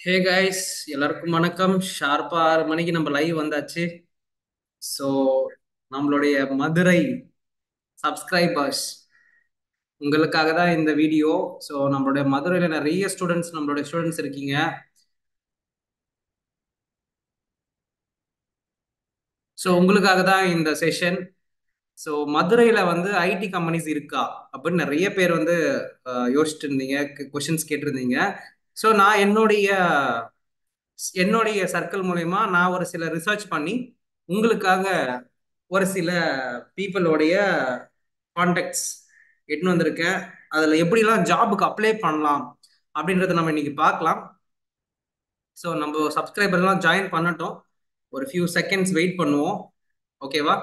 Hey guys எல்லாருக்கும் வணக்கம் ஷார்ப்பா ஆறு மணிக்கு நம்ம லைவ் வந்தாச்சு ஸோ நம்மளுடைய மதுரை சப்ஸ்கிரைபர்ஸ் உங்களுக்காக தான் இந்த வீடியோ ஸோ நம்மளுடைய மதுரையில நிறைய ஸ்டூடெண்ட்ஸ் நம்மளுடைய ஸ்டூடெண்ட்ஸ் இருக்கீங்க ஸோ உங்களுக்காக தான் இந்த செஷன் ஸோ மதுரையில வந்து ஐடி கம்பெனிஸ் இருக்கா அப்படின்னு நிறைய பேர் வந்து அஹ், யோசிச்சுட்டு இருந்தீங்க கொஷின்ஸ் கேட்டிருந்தீங்க ஸோ நான் என்னுடைய என்னுடைய சர்க்கிள் மூலயமா நான் ஒரு சில ரிசர்ச் பண்ணி உங்களுக்காக ஒரு சில பீப்புளோடைய கான்டாக்ட்ஸ் எட்டுன்னு வந்திருக்கேன் அதில் எப்படிலாம் ஜாபுக்கு அப்ளை பண்ணலாம் அப்படின்றத நம்ம இன்னைக்கு பார்க்கலாம் ஸோ நம்ம சப்ஸ்கிரைபர்லாம் ஜாயின் பண்ணட்டும் ஒரு ஃபியூ செகண்ட்ஸ் வெயிட் பண்ணுவோம் ஓகேவா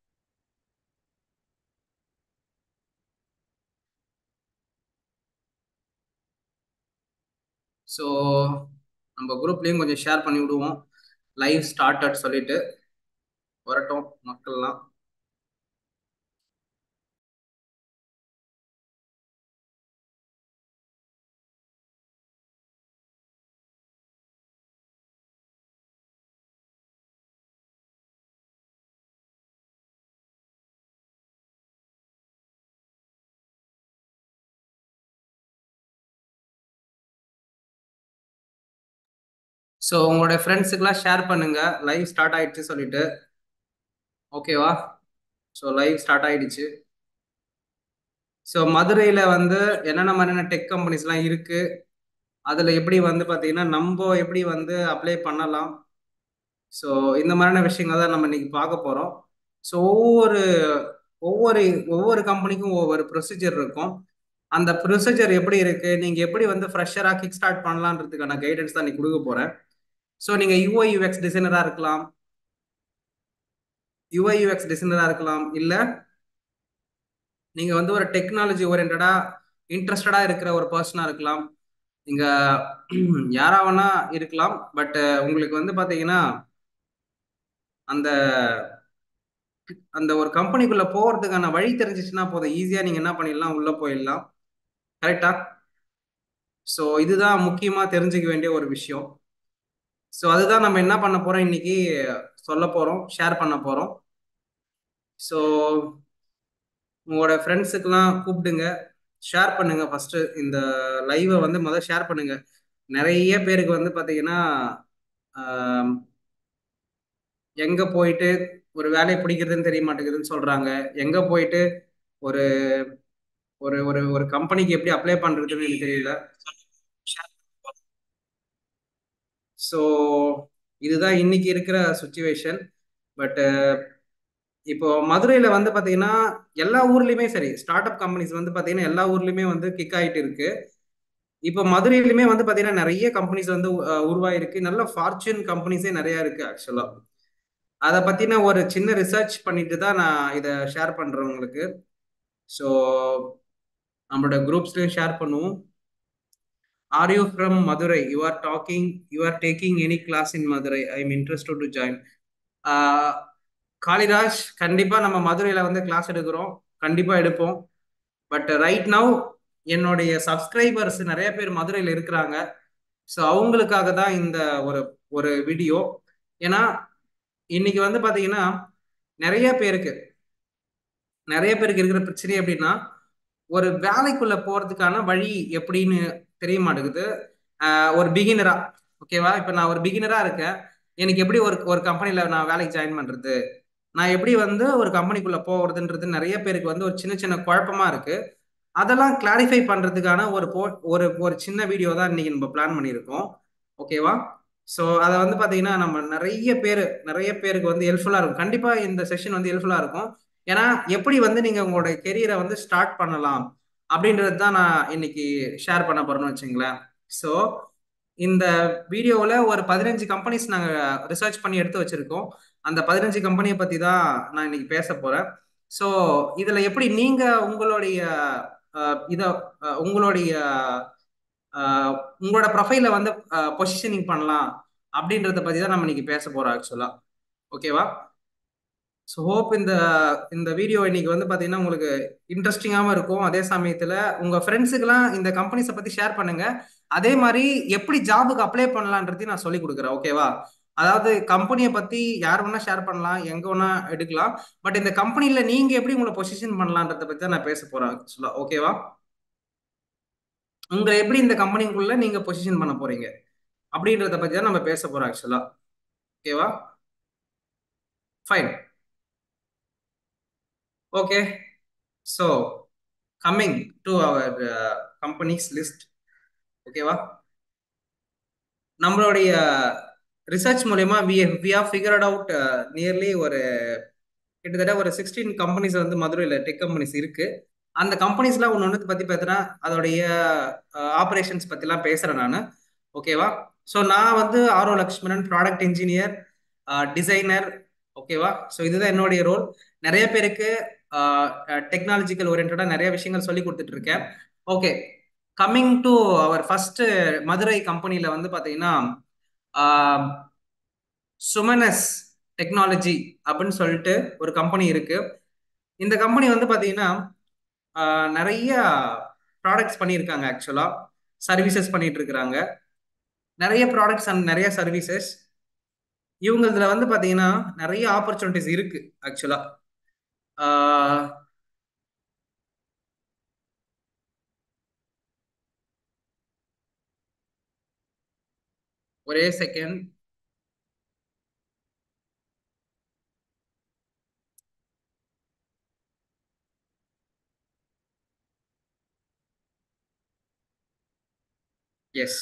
ஸோ நம்ம குரூப்லேயும் கொஞ்சம் ஷேர் பண்ணி விடுவோம் லைவ் ஸ்டார்டட் சொல்லிட்டு வரட்டும் மக்கள்லாம் ஸோ உங்களுடைய ஃப்ரெண்ட்ஸுக்கெல்லாம் ஷேர் பண்ணுங்க லைவ் ஸ்டார்ட் ஆயிடுச்சு சொல்லிட்டு ஓகேவா ஸோ லைவ் ஸ்டார்ட் ஆயிடுச்சு ஸோ மதுரையில் வந்து என்னென்ன மாதிரியான டெக் கம்பெனிஸ்லாம் இருக்கு அதில் எப்படி வந்து பார்த்தீங்கன்னா நம்ம எப்படி வந்து அப்ளை பண்ணலாம் ஸோ இந்த மாதிரியான விஷயங்கள் தான் நம்ம இன்னைக்கு பார்க்க போகிறோம் ஸோ ஒவ்வொரு ஒவ்வொரு ஒவ்வொரு கம்பெனிக்கும் ஒவ்வொரு ப்ரொசீஜர் இருக்கும் அந்த ப்ரொசீஜர் எப்படி இருக்கு நீங்கள் எப்படி வந்து ஃப்ரெஷராக கிக் ஸ்டார்ட் பண்ணலான்றதுக்கான கைடன்ஸ் தான் இன்னைக்கு கொடுக்க போகிறேன் ஸோ நீங்கள் யூஐ யூஎக்ஸ் டிசைனராக இருக்கலாம் யூஐ யூஎக்ஸ் டிசைனராக இருக்கலாம் இல்லை நீங்கள் வந்து ஒரு டெக்னாலஜி ஓரியன்டா இன்ட்ரெஸ்டடாக இருக்கிற ஒரு பர்சனாக இருக்கலாம் நீங்கள் யாரா வேணா இருக்கலாம் பட் உங்களுக்கு வந்து பார்த்தீங்கன்னா அந்த அந்த ஒரு கம்பெனிக்குள்ளே போகிறதுக்கான வழி தெரிஞ்சிச்சுன்னா போதும் ஈஸியாக நீங்கள் என்ன பண்ணிடலாம் உள்ளே போயிடலாம் கரெக்டா ஸோ இதுதான் முக்கியமாக தெரிஞ்சுக்க வேண்டிய ஒரு விஷயம் ஸோ அதுதான் நம்ம என்ன பண்ண போகிறோம் இன்னைக்கு சொல்ல போகிறோம் ஷேர் பண்ண போகிறோம் ஸோ உங்களோட ஃப்ரெண்ட்ஸுக்கெல்லாம் கூப்பிடுங்க ஷேர் பண்ணுங்க ஃபர்ஸ்ட் இந்த லைவை வந்து முதல்ல ஷேர் பண்ணுங்க நிறைய பேருக்கு வந்து பார்த்தீங்கன்னா ஆம், எங்க போயிட்டு ஒரு வேலையை பிடிக்கிறதுன்னு தெரிய மாட்டேங்குதுன்னு சொல்றாங்க எங்க போயிட்டு ஒரு ஒரு ஒரு ஒரு கம்பெனிக்கு எப்படி அப்ளை பண்றதுன்னு எனக்கு தெரியல ஸோ இதுதான் இன்னைக்கு இருக்கிற சுச்சுவேஷன் பட் இப்போ மதுரையில வந்து பாத்தீங்கன்னா எல்லா ஊர்லயுமே சரி ஸ்டார்ட் அப் கம்பெனிஸ் வந்து பாத்தீங்கன்னா எல்லா ஊர்லயுமே வந்து கிக் ஆயிட்டு இருக்கு இப்போ மதுரையிலுமே வந்து பாத்தீங்கன்னா நிறைய கம்பெனிஸ் வந்து அஹ், உருவாயிருக்கு நல்ல ஃபார்ச்சூன் கம்பெனிஸே நிறைய இருக்கு ஆக்சுவலா அதை பத்தின ஒரு சின்ன ரிசர்ச் பண்ணிட்டு தான் நான் இதை ஷேர் பண்றேன் உங்களுக்கு ஸோ நம்மளோட குரூப்ஸ்லயும் ஷேர் பண்ணுவோம் are you from Madurai you are talking you are taking any class in Madurai I am interested to join Kaliraj கண்டிப்பா நம்ம மதுரையில வந்து கிளாஸ் எடுக்கிறோம் கண்டிப்பா எடுப்போம் பட் ரைட் நவ் என்னுடைய சப்ஸ்கிரைபர்ஸ் நிறைய பேர் மதுரையில் இருக்கிறாங்க ஸோ அவங்களுக்காக தான் இந்த ஒரு ஒரு வீடியோ ஏன்னா இன்னைக்கு வந்து பாத்தீங்கன்னா நிறைய பேருக்கு நிறைய பேருக்கு இருக்கிற பிரச்சனை எப்படின்னா ஒரு வேலைக்குள்ள போறதுக்கான வழி எப்படின்னு தெரிய மாட்டேங்குது ஆஹ் ஒரு பிகினரா ஓகேவா இப்போ நான் ஒரு பிகினரா இருக்கேன் எனக்கு எப்படி ஒரு ஒரு கம்பெனில நான் வேலைக்கு ஜாயின் பண்றது நான் எப்படி வந்து ஒரு கம்பெனிக்குள்ள போகிறதுன்றது நிறைய பேருக்கு வந்து ஒரு சின்ன சின்ன குழப்பமா இருக்கு அதெல்லாம் கிளாரிஃபை பண்றதுக்கான ஒரு போ ஒரு ஒரு சின்ன வீடியோ தான் இன்னைக்கு நம்ம பிளான் பண்ணியிருக்கோம் ஓகேவா ஸோ அதை வந்து பார்த்தீங்கன்னா நம்ம நிறைய பேர் நிறைய பேருக்கு வந்து ஹெல்ப்ஃபுல்லாக இருக்கும் கண்டிப்பாக இந்த செஷன் வந்து ஹெல்ப்ஃபுல்லாக இருக்கும் ஏன்னா எப்படி வந்து நீங்கள் உங்களோட கெரியரை வந்து ஸ்டார்ட் பண்ணலாம் அப்படின்றது தான் நான் இன்னைக்கு ஷேர் பண்ண போறேன்னு வச்சுங்களேன் ஸோ இந்த வீடியோவில் ஒரு பதினஞ்சு கம்பெனிஸ் நாங்கள் ரிசர்ச் பண்ணி எடுத்து வச்சிருக்கோம் அந்த பதினஞ்சு கம்பெனியை பற்றி தான் நான் இன்னைக்கு பேச போகிறேன் ஸோ இதில் எப்படி நீங்கள் உங்களுடைய இதை உங்களுடைய அஹ், உங்களோட ப்ரொஃபைலை வந்து பொசிஷனிங் பண்ணலாம் அப்படின்றத பற்றி தான் நம்ம இன்னைக்கு பேச போகிறோம் ஆக்சுவலாக ஓகேவா ஸோ ஹோப் இந்த இந்த வீடியோ இன்னைக்கு வந்து பார்த்தீங்கன்னா உங்களுக்கு இன்ட்ரெஸ்டிங்காகவும் இருக்கும் அதே சமயத்தில் உங்கள் ஃப்ரெண்ட்ஸுக்கெல்லாம் இந்த கம்பெனிஸை பற்றி ஷேர் பண்ணுங்க அதே மாதிரி எப்படி ஜாபுக்கு அப்ளை பண்ணலான்றதையும் நான் சொல்லி கொடுக்குறேன் ஓகேவா அதாவது கம்பெனியை பத்தி யார் வேணா ஷேர் பண்ணலாம் எங்க வேணா எடுக்கலாம் பட் இந்த கம்பெனில நீங்க எப்படி உங்களை பொசிஷன் பண்ணலான்றத பத்தி தான் நான் பேச போறேன் ஆக்சுவலா ஓகேவா உங்களை எப்படி இந்த கம்பெனிக்குள்ள நீங்க பொசிஷன் பண்ண போறீங்க அப்படின்றத பத்தி தான் நம்ம பேச போறோம் ஆக்சுவலா ஓகேவா fine okay so coming to our companies list ஓகேவா நம்மளுடைய ரிசர்ச் மூலயமா we we have figured out nearly ஒரு கிட்டத்தட்ட ஒரு சிக்ஸ்டீன் கம்பெனிஸ் வந்து மதுரையில் டெக் கம்பெனிஸ் இருக்கு அந்த கம்பெனிஸ்லாம் ஒன்று ஒன்று பற்றி பேசுகிறேன் அதோடைய ஆப்ரேஷன்ஸ் பற்றிலாம் பேசுகிறேன் நான் ஓகேவா ஸோ நான் வந்து Aaro Lakshmanan product engineer designer ஓகேவா ஸோ இதுதான் என்னுடைய ரோல் நிறைய பேருக்கு டெக்னாலஜிக்கல் ஓரியன்டாக நிறைய விஷயங்கள் சொல்லி கொடுத்துட்டு இருக்கேன் okay coming to our first Madurai கம்பெனியில் வந்து பார்த்தீங்கன்னா சுமனஸ் டெக்னாலஜி அப்படின்னு சொல்லிட்டு ஒரு கம்பெனி இருக்கு இந்த கம்பெனி வந்து பார்த்தீங்கன்னா நிறைய ப்ராடக்ட்ஸ் பண்ணியிருக்காங்க ஆக்சுவலாக சர்வீசஸ் பண்ணிட்டு இருக்கிறாங்க நிறைய ப்ராடக்ட்ஸ் அண்ட் நிறைய சர்வீசஸ் இவங்களதுல வந்து பார்த்தீங்கன்னா நிறைய ஆப்பர்ச்சுனிட்டிஸ் இருக்கு ஆக்சுவலாக ஒரே செகண்ட் எஸ்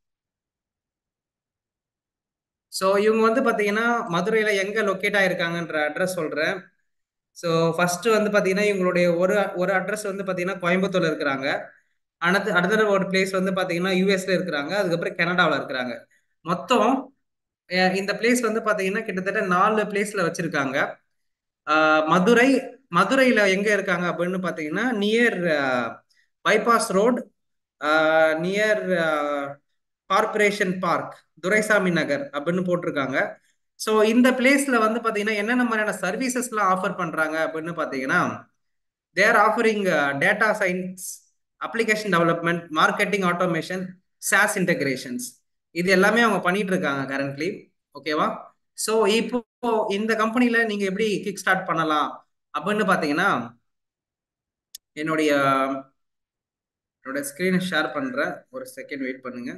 ஸோ இவங்க வந்து பார்த்தீங்கன்னா மதுரையில் எங்கே லொக்கேட் ஆயிருக்காங்கன்ற அட்ரஸ் சொல்கிறேன் ஸோ ஃபர்ஸ்ட் வந்து பார்த்தீங்கன்னா இவங்களுடைய ஒரு ஒரு அட்ரஸ் வந்து பார்த்தீங்கன்னா கோயம்புத்தூர்ல இருக்கிறாங்க அடுத்து அடுத்த ஒரு பிளேஸ் வந்து பார்த்தீங்கன்னா யூஎஸ்ல இருக்கிறாங்க அதுக்கப்புறம் கனடாவில் இருக்கிறாங்க மொத்தம் இந்த பிளேஸ் வந்து பார்த்தீங்கன்னா கிட்டத்தட்ட நாலு பிளேஸ்ல வச்சிருக்காங்க மதுரை மதுரையில் எங்கே இருக்காங்க அப்படின்னு பார்த்தீங்கன்னா near bypass road near corporation park Duraisamy Nagar அப்படின்னு போட்டிருக்காங்க ஸோ இந்த பிளேஸ்ல வந்து பார்த்தீங்கன்னா என்னென்ன மாதிரியான சர்வீசஸ்லாம் ஆஃபர் பண்றாங்க அப்படின்னு பார்த்தீங்கன்னா they're offering data science application development marketing automation SaaS integrations இது எல்லாமே அவங்க பண்ணிட்டு இருக்காங்க கரண்ட்லி ஓகேவா ஸோ இப்போ இந்த கம்பெனில நீங்க எப்படி கிக் ஸ்டார்ட் பண்ணலாம் அப்படின்னு பார்த்தீங்கன்னா என்னுடைய என்னோட ஸ்க்ரீனை ஷேர் பண்றேன் ஒரு செகண்ட் வெயிட் பண்ணுங்க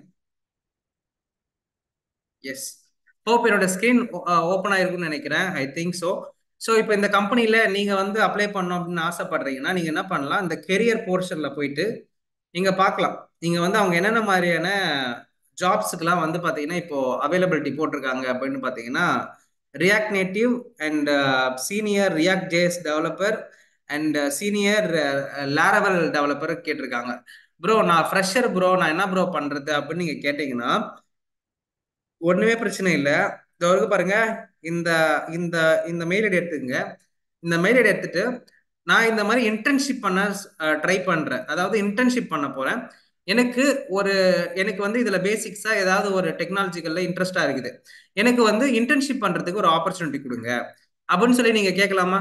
எஸ் ஹோப் என்னோட ஸ்க்ரீன் ஓப்பன் ஆயிருக்குன்னு நினைக்கிறேன் ஐ திங்க் ஸோ ஸோ இப்போ இந்த கம்பெனியில் நீங்கள் வந்து அப்ளை பண்ணணும் அப்படின்னு ஆசைப்படுறீங்கன்னா நீங்கள் என்ன பண்ணலாம் இந்த கெரியர் போர்ஷனில் போயிட்டு நீங்கள் பார்க்கலாம் நீங்கள் வந்து அவங்க என்னென்ன மாதிரியான ஜாப்ஸுக்கெல்லாம் வந்து பார்த்தீங்கன்னா இப்போ அவைலபிலிட்டி போட்டிருக்காங்க அப்படின்னு பார்த்தீங்கன்னா React Native and senior React JS developer and senior level developer கேட்டிருக்காங்க ப்ரோ நான் ஃப்ரெஷர் ப்ரோ நான் என்ன ப்ரோ பண்ணுறது அப்படின்னு நீங்கள் கேட்டிங்கன்னா ஒண்ணுமே பிரச்சனை இல்லை இந்த வரைக்கும் பாருங்க இந்த இந்த இந்த மெயில் ஐடி எடுத்துங்க இந்த மெயில் ஐடி எடுத்துட்டு நான் இந்த மாதிரி இன்டர்ன்ஷிப் பண்ண ட்ரை பண்றேன் அதாவது இன்டர்ன்ஷிப் பண்ண போறேன் எனக்கு ஒரு எனக்கு வந்து இதுல பேசிக்ஸா ஏதாவது ஒரு டெக்னாலஜிக்கல்ல இன்ட்ரெஸ்டா இருக்குது எனக்கு வந்து இன்டர்ன்ஷிப் பண்றதுக்கு ஒரு ஆப்பர்ச்சுனிட்டி கொடுங்க அப்படின்னு சொல்லி நீங்க கேட்கலாமா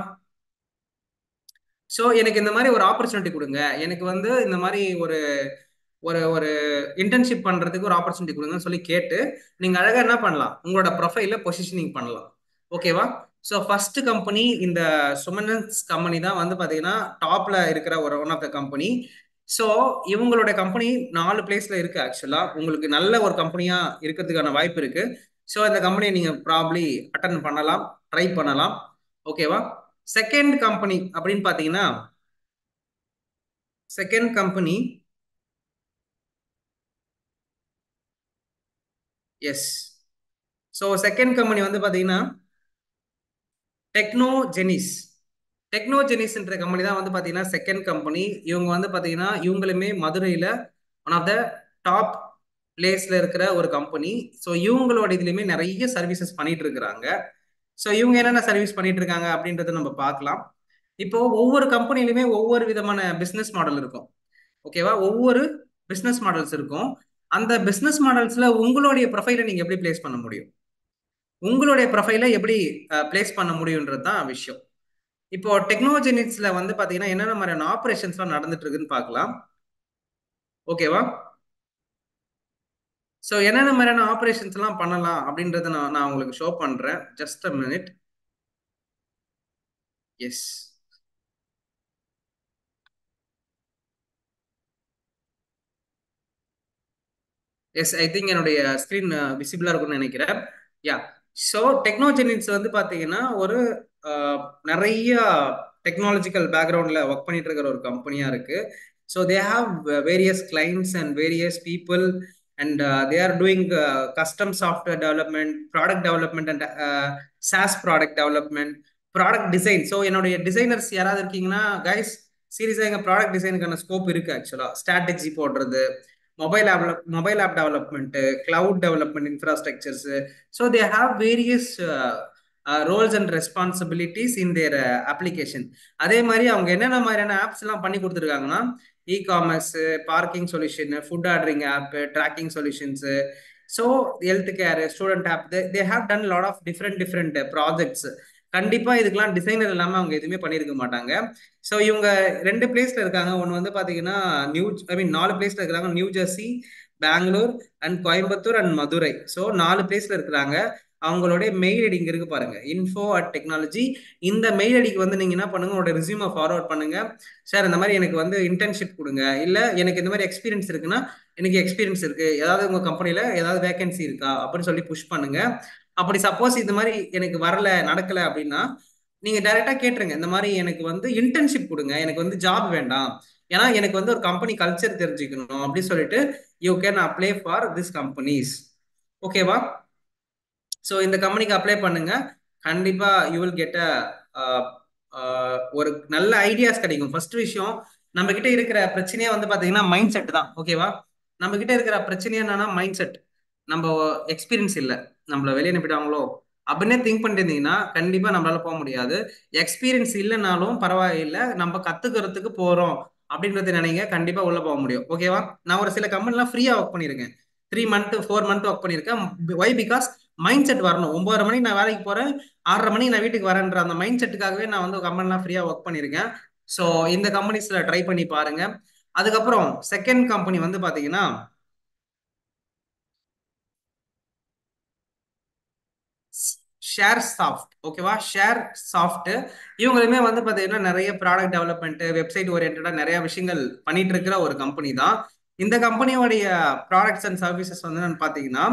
ஸோ எனக்கு இந்த மாதிரி ஒரு ஆப்பர்ச்சுனிட்டி கொடுங்க எனக்கு வந்து இந்த மாதிரி ஒரு ஒரு ஒரு இன்டர்ன்ஷிப் பண்றதுக்கு ஒரு ஆப்பர்ச்சுனிட்டி கொடுங்கன்னு சொல்லி கேட்டு நீங்க அழகா என்ன பண்ணலாம் உங்களோட ப்ரொஃபைல பொசிஷனிங் பண்ணலாம் ஓகேவா ஸோ ஃபர்ஸ்ட் கம்பெனி இந்த சுமனன்ஸ் கம்பெனி தான் வந்து பாத்தீங்கன்னா டாப்ல இருக்கிற ஒரு one of the company so இவங்களோட கம்பெனி நாலு பிளேஸ்ல இருக்கு ஆக்சுவலா உங்களுக்கு நல்ல ஒரு கம்பெனியா இருக்கிறதுக்கான வாய்ப்பு இருக்கு ஸோ இந்த கம்பெனியை நீங்க ப்ராப்ளி அட்டன் பண்ணலாம் ட்ரை பண்ணலாம் ஓகேவா செகண்ட் கம்பெனி அப்படின்னு பாத்தீங்கன்னா second company yes so second company வந்து பார்த்தீங்கன்னா டெக்னோஜெனிஸ் டெக்னோஜெனிஸ்ன்ற கம்பெனி தான் வந்து பார்த்தீங்கன்னா செகண்ட் கம்பெனி இவங்க வந்து பார்த்தீங்கன்னா இவங்களுமே மதுரையில் ஒன் ஆஃப் த டாப் பிளேஸ்ல இருக்கிற ஒரு கம்பெனி ஸோ இவங்களோட இதுலையுமே நிறைய சர்வீசஸ் பண்ணிட்டு இருக்கிறாங்க ஸோ இவங்க என்னென்ன சர்வீஸ் பண்ணிட்டு இருக்காங்க அப்படின்றத நம்ம பார்க்கலாம் இப்போ ஒவ்வொரு கம்பெனிலுமே ஒவ்வொரு விதமான பிஸ்னஸ் மாடல் இருக்கும் ஓகேவா ஒவ்வொரு பிஸ்னஸ் மாடல்ஸ் இருக்கும் அந்த பிஸ்னஸ் மாடல்ஸ்ல உங்களுடைய ப்ரொஃபைலை நீங்க எப்படி பிளேஸ் பண்ண முடியும் உங்களுடைய ப்ரொஃபைலை எப்படி பிளேஸ் பண்ண முடியுன்றது தான் விஷயம் இப்போ டெக்னாலஜினிக்ஸ்ல வந்து பாத்தீங்கன்னா என்னென்ன மாதிரியான ஆப்ரேஷன்ஸ்லாம் நடந்துட்டு இருக்குன்னு பார்க்கலாம் ஓகேவா ஸோ என்னென்ன மாதிரியான ஆப்ரேஷன்ஸ் எல்லாம் பண்ணலாம் அப்படின்றத நான் நான் உங்களுக்கு ஷோ பண்றேன் just a minute yes yes I think என்னுடைய ஸ்க்ரீன் விசிபிளா இருக்கும்னு நினைக்கிறேன் யா ஸோ டெக்னாலஜினிக்ஸ் வந்து பார்த்தீங்கன்னா ஒரு அஹ், நிறைய டெக்னாலஜிக்கல் பேக்ரவுண்டில் ஒர்க் பண்ணிட்டு இருக்கிற ஒரு கம்பெனியா இருக்கு so they have various clients and various people and they are doing custom software development product development and SaaS product development product design so என்னுடைய டிசைனர்ஸ் யாராவது இருக்கீங்கன்னா கைஸ் சீரியஸாக எங்கள் ப்ராடக்ட் டிசைனுக்கான ஸ்கோப் இருக்கு ஆக்சுவலாக ஸ்ட்ராட்டஜி போடுறது mobile app mobile app development uh, cloud development infrastructures uh, so they have various uh, uh, roles and responsibilities in their uh, application அதே மாதிரி அவங்க என்னென்ன மாதிரியான ஆப்ஸ் எல்லாம் பண்ணி கொடுத்துருக்காங்கன்னா e commerce parking solution food ordering app tracking solutions so health care student app they have done lot of different different projects கண்டிப்பா இதுக்கெல்லாம் டிசைனர் இல்லாம அவங்க எதுவுமே பண்ணியிருக்க மாட்டாங்க ஸோ இவங்க ரெண்டு பிளேஸ்ல இருக்காங்க ஒன்று வந்து பாத்தீங்கன்னா நியூ ஐ மீன் நாலு பிளேஸ்ல இருக்கிறாங்க New Jersey Bangalore and Coimbatore and Madurai so நாலு பிளேஸ்ல இருக்கிறாங்க அவங்களுடைய மெயில் ஐடி இங்க இருக்கு பாருங்க இன்ஃபோ அட் டெக்னாலஜி இந்த மெயில் ஐடிக்கு வந்து நீங்க என்ன பண்ணுங்க உங்களோட ரெசியூமை ஃபார்வர்ட் பண்ணுங்க சார் இந்த மாதிரி எனக்கு வந்து இன்டர்ன்ஷிப் கொடுங்க இல்ல எனக்கு இந்த மாதிரி எக்ஸ்பீரியன்ஸ் இருக்குன்னா எனக்கு எக்ஸ்பீரியன்ஸ் இருக்கு ஏதாவது உங்க கம்பெனில ஏதாவது வேகன்சி இருக்கா அப்படின்னு சொல்லி புஷ் பண்ணுங்க அப்படி சப்போஸ் இது மாதிரி எனக்கு வரல நடக்கல அப்படின்னா நீங்க டைரக்டா கேட்டுருங்க இந்த மாதிரி எனக்கு வந்து இன்டர்ன்ஷிப் கொடுங்க எனக்கு வந்து ஜாப் வேண்டாம் ஏன்னா எனக்கு வந்து ஒரு கம்பெனி கல்ச்சர் தெரிஞ்சுக்கணும் அப்படின்னு சொல்லிட்டு you can apply for this companies ஓகேவா ஸோ இந்த கம்பெனிக்கு அப்ளை பண்ணுங்க கண்டிப்பா யூ வில் கெட் அ ஒரு நல்ல ஐடியாஸ் கிடைக்கும் ஃபர்ஸ்ட் விஷயம் நம்ம கிட்ட இருக்கிற பிரச்சனையே வந்து பாத்தீங்கன்னா மைண்ட் செட் தான் ஓகேவா நம்ம கிட்ட இருக்கிற பிரச்சனையே என்னன்னா மைண்ட் செட் நம்ம எக்ஸ்பீரியன்ஸ் இல்லை நம்மள வெளியே அனுப்பிட்டாங்களோ அப்படின்னே திங்க் பண்ணிட்டு இருந்தீங்கன்னா கண்டிப்பா நம்மளால போக முடியாது எக்ஸ்பீரியன்ஸ் இல்லைனாலும் பரவாயில்லை நம்ம கத்துக்கிறதுக்கு போறோம் அப்படின்றத நினைங்க கண்டிப்பா உள்ள போக முடியும் ஓகேவா நான் ஒரு சில கம்பெனிலாம் ஃப்ரீயா ஒர்க் பண்ணியிருக்கேன் three month four month work பண்ணியிருக்கேன் ஒய் பிகாஸ் மைண்ட் செட் வரணும் ஒன்பதரை மணிக்கு நான் வேலைக்கு போறேன் ஆறரை மணிக்கு நான் வீட்டுக்கு வரேன்ற அந்த மைண்ட் செட்டுக்காகவே நான் வந்து கம்பெனிலாம் ஃப்ரீயா ஒர்க் பண்ணியிருக்கேன் ஸோ இந்த கம்பெனிஸ்ல ட்ரை பண்ணி பாருங்க அதுக்கப்புறம் செகண்ட் கம்பெனி வந்து பாத்தீங்கன்னா ஷேர் சாஃப்ட் ஓகேவா ஷேர் சாஃப்ட் இவங்களுமே வந்து பார்த்தீங்கன்னா நிறைய ப்ராடக்ட் டெவலப்மெண்ட் வெப்சைட் ஓரியன்டா நிறைய விஷயங்கள் பண்ணிட்டு இருக்கிற ஒரு கம்பெனி தான் இந்த கம்பெனியோடைய ப்ராடக்ட்ஸ் அண்ட் சர்வீசஸ் வந்து நான் பார்த்தீங்கன்னா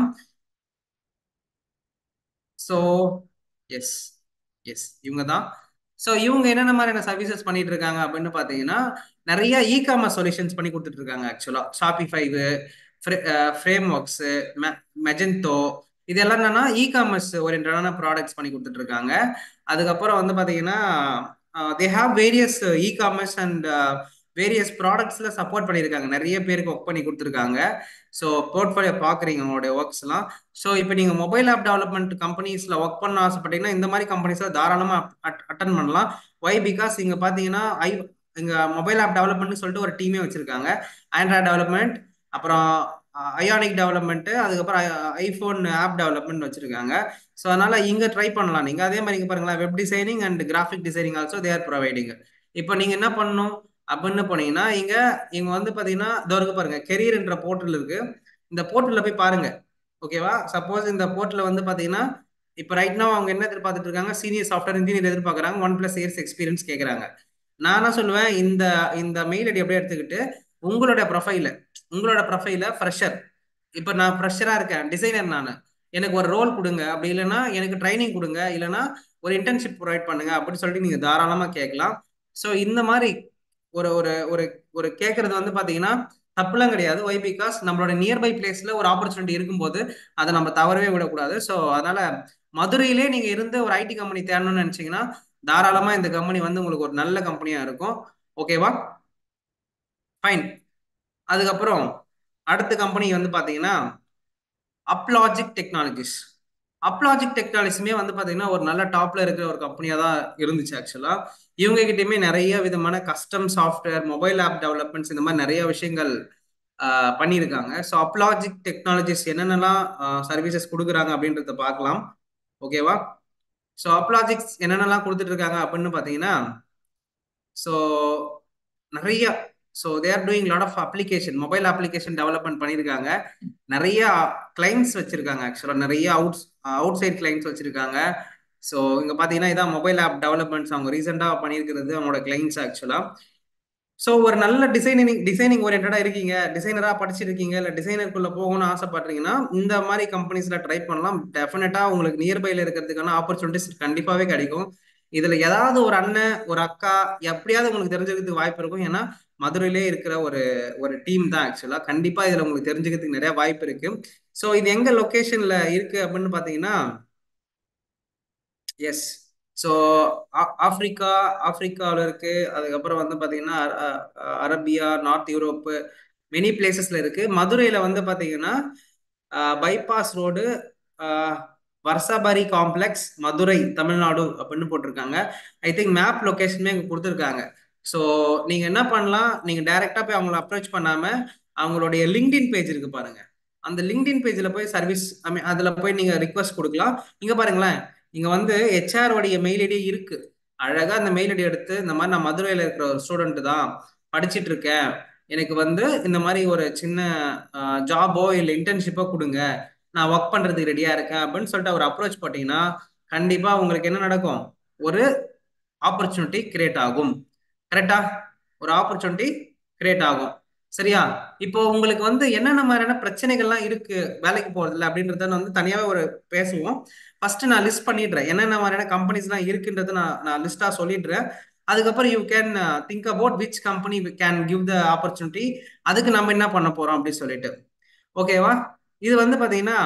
ஸோ எஸ் எஸ் இவங்க தான் ஸோ இவங்க என்னென்ன மாதிரியான சர்வீசஸ் பண்ணிட்டு இருக்காங்க அப்படின்னு பார்த்தீங்கன்னா நிறைய இ காமர்ஸ் சொல்யூஷன்ஸ் பண்ணி கொடுத்துட்டு இருக்காங்க ஆக்சுவலாக ஷாப்பிஃபைவு ஃப்ரேம் ஒர்க்ஸு மெஜென்டோ இது எல்லாம் என்னன்னா இ காமர்ஸ் ஓரியன்டான ப்ராடக்ட்ஸ் பண்ணி கொடுத்துட்டு இருக்காங்க அதுக்கப்புறம் வந்து பார்த்தீங்கன்னா they have various e commerce and various ப்ராடக்ட்ஸ்ல சப்போர்ட் பண்ணியிருக்காங்க நிறைய பேருக்கு ஒர்க் பண்ணி கொடுத்துருக்காங்க ஸோ போர்ட்ஃபோலியோ பார்க்குறீங்க உங்களுடைய ஒர்க்ஸ்லாம் ஸோ இப்போ நீங்கள் மொபைல் ஆப் டெவலப்மெண்ட் கம்பெனிஸில் ஒர்க் பண்ண ஆசைப்பட்டீங்கன்னா இந்த மாதிரி கம்பெனிஸில் தாராளமாக அட்டன் பண்ணலாம் ஒய் பிகாஸ் இங்கே பார்த்தீங்கன்னா ஐ இங்கே மொபைல் ஆப் டெவலப்மெண்ட்னு சொல்லிட்டு ஒரு டீமே வச்சுருக்காங்க ஆண்ட்ராய்ட் டெவலப்மெண்ட் அப்புறம் அயானிக் டெவலப்மெண்ட் அதுக்கப்புறம் ஐஃபோன் ஆப் டெவலப்மெண்ட் வச்சிருக்காங்க ஸோ அதனால இங்க ட்ரை பண்ணலாம் நீங்க அதே மாதிரி இங்க பாருங்களா web designing and graphic designing also they're providing இப்போ நீங்க என்ன பண்ணணும் அப்படின்னு போனீங்கன்னா இங்க இங்க வந்து பாத்தீங்கன்னா இதோ பாருங்க கெரியர்ன்ற போர்ட்டல் இருக்கு இந்த போர்ட்டல்ல போய் பாருங்க ஓகேவா சப்போஸ் இந்த போர்ட்டல்ல வந்து பாத்தீங்கன்னா இப்போ ரைட் now அவங்க என்ன எதிர்பார்த்துட்டு இருக்காங்க சீனியர் சாஃப்ட்வேர் இன்ஜினியர் எதிர்பார்க்குறாங்க ஒன் பிளஸ் இயர்ஸ் எக்ஸ்பீரியன்ஸ் கேட்குறாங்க நான் என்ன சொல்லுவேன் இந்த இந்த மெயில் ஐடி அப்படியே எடுத்துக்கிட்டு உங்களோட ப்ரொஃபைல உங்களோட ப்ரொஃபைல ஃப்ரெஷர் இப்போ நான் ஃப்ரெஷரா இருக்கேன் டிசைனர் நான் எனக்கு ஒரு ரோல் கொடுங்க அப்படி இல்லைன்னா எனக்கு ட்ரைனிங் கொடுங்க இல்லைன்னா ஒரு இன்டர்ன்ஷிப் ப்ரொவைட் பண்ணுங்க அப்படின்னு சொல்லிட்டு நீங்க தாராளமா கேட்கலாம் ஸோ இந்த மாதிரி ஒரு ஒரு ஒரு ஒரு கேட்கறது வந்து பாத்தீங்கன்னா தப்புலாம் கிடையாது ஒய் பிகாஸ் நம்மளோட நியர்பை பிளேஸ்ல ஒரு ஆப்பர்ச்சுனிட்டி இருக்கும்போது அதை நம்ம தவறவே விடக்கூடாது ஸோ அதனால மதுரையிலே நீங்க இருந்து ஒரு ஐடி கம்பெனி தேடணும்னு நினைச்சீங்கன்னா தாராளமா இந்த கம்பெனி வந்து உங்களுக்கு ஒரு நல்ல கம்பெனியா இருக்கும் ஓகேவா ஃபைன் அதுக்கப்புறம் அடுத்த கம்பெனி வந்து பாத்தீங்கன்னா அப்லாஜிக் டெக்னாலஜிஸ் அப்லாஜிக் டெக்னாலஜிஸுமே வந்து பாத்தீங்கன்னா ஒரு நல்ல டாப்ல இருக்கிற ஒரு கம்பெனியா தான் இருந்துச்சு ஆக்சுவலா இவங்க கிட்டயுமே நிறைய விதமான custom software mobile app developments இந்த மாதிரி நிறைய விஷயங்கள் பண்ணியிருக்காங்க ஸோ அப்லாஜிக் டெக்னாலஜிஸ் என்னென்னலாம் சர்வீசஸ் கொடுக்குறாங்க அப்படின்றத பார்க்கலாம் ஓகேவா ஸோ அப்லாஜிக்ஸ் என்னென்னலாம் கொடுத்துட்டு இருக்காங்க அப்படின்னு பார்த்தீங்கன்னா ஸோ நிறைய so they are doing lot of application mobile application development பண்ணியிருக்காங்க நிறைய கிளைண்ட்ஸ் வச்சிருக்காங்க ஆக்சுவலாக நிறைய அவுட் அவுட் சைட் கிளைண்ட்ஸ் வச்சிருக்காங்க ஸோ இங்கே பார்த்தீங்கன்னா இதான் மொபைல் ஆப் டெவலப்மெண்ட்ஸ் அவங்க ரீசெண்டாக பண்ணியிருக்கிறது அவங்களோட கிளைண்ட்ஸ் ஆக்சுவலாக ஸோ ஒரு நல்ல டிசைனிங் டிசைனிங் ஓரியன்டாக இருக்கீங்க டிசைனராக படிச்சிருக்கீங்க இல்லை டிசைனருக்குள்ள போகணும்னு ஆசைப்படுறீங்கன்னா இந்த மாதிரி கம்பெனிஸில் ட்ரை பண்ணலாம் டெஃபினட்டாக உங்களுக்கு நியர்பையில் இருக்கிறதுக்கான ஆப்பர்ச்சுனிட்டிஸ் கண்டிப்பாகவே கிடைக்கும் இதில் ஏதாவது ஒரு அண்ணன் ஒரு அக்கா எப்படியாவது உங்களுக்கு தெரிஞ்சுக்கிறதுக்கு வாய்ப்பு இருக்கும் ஏன்னா மதுரையிலே இருக்கிற ஒரு ஒரு டீம் தான் ஆக்சுவலாக கண்டிப்பாக இதில் உங்களுக்கு தெரிஞ்சுக்கிறதுக்கு நிறைய வாய்ப்பு இருக்கு ஸோ இது எங்க லொக்கேஷன்ல இருக்கு அப்படின்னு பார்த்தீங்கன்னா எஸ் ஸோ ஆப்பிரிக்கா ஆப்பிரிக்காவில் இருக்கு அதுக்கப்புறம் வந்து பார்த்தீங்கன்னா அரபியா நார்த் யூரோப்பு மெனி பிளேசஸ்ல இருக்கு மதுரையில் வந்து பார்த்தீங்கன்னா பைபாஸ் ரோடு வர்சாபாரி காம்ப்ளெக்ஸ் மதுரை தமிழ்நாடு அப்படின்னு போட்டிருக்காங்க ஐ திங்க் மேப் லொக்கேஷனுமே இங்கே கொடுத்துருக்காங்க ஸோ நீங்கள் என்ன பண்ணலாம் நீங்கள் டைரெக்டாக போய் அவங்கள அப்ரோச் பண்ணாமல் அவங்களுடைய லிங்க்டின் பேஜ் இருக்கு பாருங்க அந்த லிங்க்டின் பேஜில் போய் சர்வீஸ் ஐ மீன் அதில் போய் நீங்கள் ரிக்வஸ்ட் கொடுக்கலாம் இங்கே பாருங்களேன் இங்கே வந்து ஹெச்ஆர் உடைய மெயில் ஐடி இருக்கு அழகாக அந்த மெயில் ஐடி எடுத்து இந்த மாதிரி நான் மதுரையில் இருக்கிற ஒரு ஸ்டூடெண்ட் தான் படிச்சுட்டு இருக்கேன் எனக்கு வந்து இந்த மாதிரி ஒரு சின்ன ஜாபோ இல்லை இன்டர்ன்ஷிப்போ கொடுங்க நான் ஒர்க் பண்ணுறதுக்கு ரெடியாக இருக்கேன் அப்படின்னு சொல்லிட்டு அவர் அப்ரோச் பண்ணிங்கன்னா கண்டிப்பாக உங்களுக்கு என்ன நடக்கும் ஒரு ஆப்பர்ச்சுனிட்டி கிரியேட் ஆகும் கரெக்டா ஒரு ஆப்பர்ச்சுனிட்டி கிரியேட் ஆகும் சரியா இப்போ உங்களுக்கு வந்து என்னென்ன மாதிரியான பிரச்சனைகள்லாம் இருக்கு வேலைக்கு போறதுல அப்படின்றத வந்து தனியாவே ஒரு பேசுவோம் ஃபர்ஸ்ட் நான் லிஸ்ட் பண்ணிடுறேன் என்னென்ன மாதிரியான கம்பெனிஸ்லாம் இருக்குன்றத நான் நான் லிஸ்டா சொல்லிடுறேன் அதுக்கப்புறம் you can think about which company can give the opportunity அதுக்கு நம்ம என்ன பண்ண போறோம் அப்படின்னு சொல்லிட்டு ஓகேவா இது வந்து பாத்தீங்கன்னா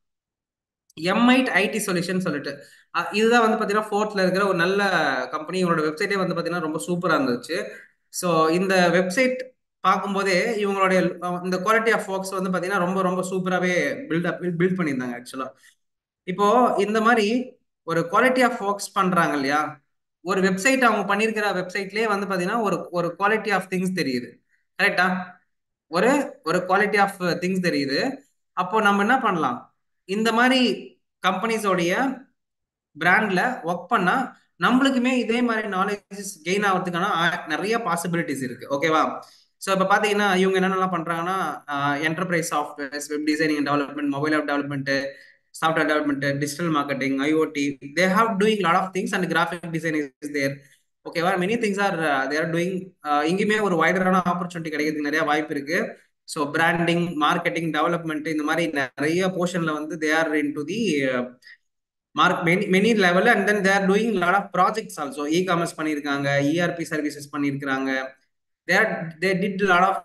எம்ஐட் ஐடி சொல்யூஷன் சொல்லிட்டு இதுதான் வந்து பார்த்தீங்கன்னா ஃபோர்த்ல இருக்கிற ஒரு நல்ல கம்பெனி இவங்களோட வெப்சைட்டே வந்து பார்த்தீங்கன்னா ரொம்ப சூப்பராக இருந்துச்சு ஸோ இந்த வெப்சைட் பார்க்கும்போதே இவங்களுடைய இந்த குவாலிட்டி ஆஃப் ஒர்க்ஸ் வந்து பார்த்தீங்கன்னா ரொம்ப ரொம்ப சூப்பராகவே பில்ட் அப் பில்ட் பண்ணியிருந்தாங்க ஆக்சுவலாக இப்போ இந்த மாதிரி ஒரு குவாலிட்டி ஆஃப் ஒர்க்ஸ் பண்ணுறாங்க இல்லையா ஒரு வெப்சைட் அவங்க பண்ணியிருக்கிற வெப்சைட்லேயே வந்து பார்த்தீங்கன்னா ஒரு ஒரு குவாலிட்டி ஆஃப் திங்ஸ் தெரியுது கரெக்டா ஒரு ஒரு குவாலிட்டி ஆஃப் திங்ஸ் தெரியுது அப்போ நம்ம என்ன பண்ணலாம் இந்த மாதிரி கம்பெனிஸோடைய பிராண்ட்ல ஒர்க் பண்ணா நம்மளுக்குமே இதே மாதிரி நாலேஜஸ் கெயின் ஆகிறதுக்கான நிறைய பாசிபிலிட்டிஸ் இருக்கு ஓகேவா ஸோ இப்போ பார்த்தீங்கன்னா இவங்க என்னென்னலாம் பண்ணுறாங்கன்னா enterprise softwares web designing development mobile app development software development digital marketing IoT they have doing lot of things and graphic design is there ஓகேவா many things are there doing இங்கேயுமே ஒரு வைடரான ஆப்பர்ச்சுனிட்டி கிடைக்கிறதுக்கு நிறைய வாய்ப்பு இருக்கு ஸோ பிராண்டிங் மார்க்கெட்டிங் டெவலப்மெண்ட் இந்த மாதிரி நிறைய போர்ஷன்ல வந்து they are into the mark many many level and then they're doing lot of projects also e commerce பண்ணியிருக்காங்க இஆர்பி சர்வீசஸ் பண்ணியிருக்காங்க there they did lot of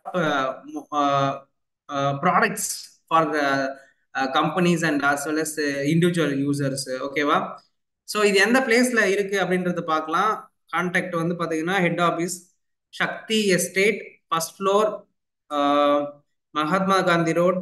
products for companies and as well as individual users ஓகேவா so இது எந்த பிளேஸ்ல இருக்கு அப்படின்றத பார்க்கலாம் contact வந்து பார்த்தீங்கன்னா head office Shakti estate first floor Mahatma Gandhi road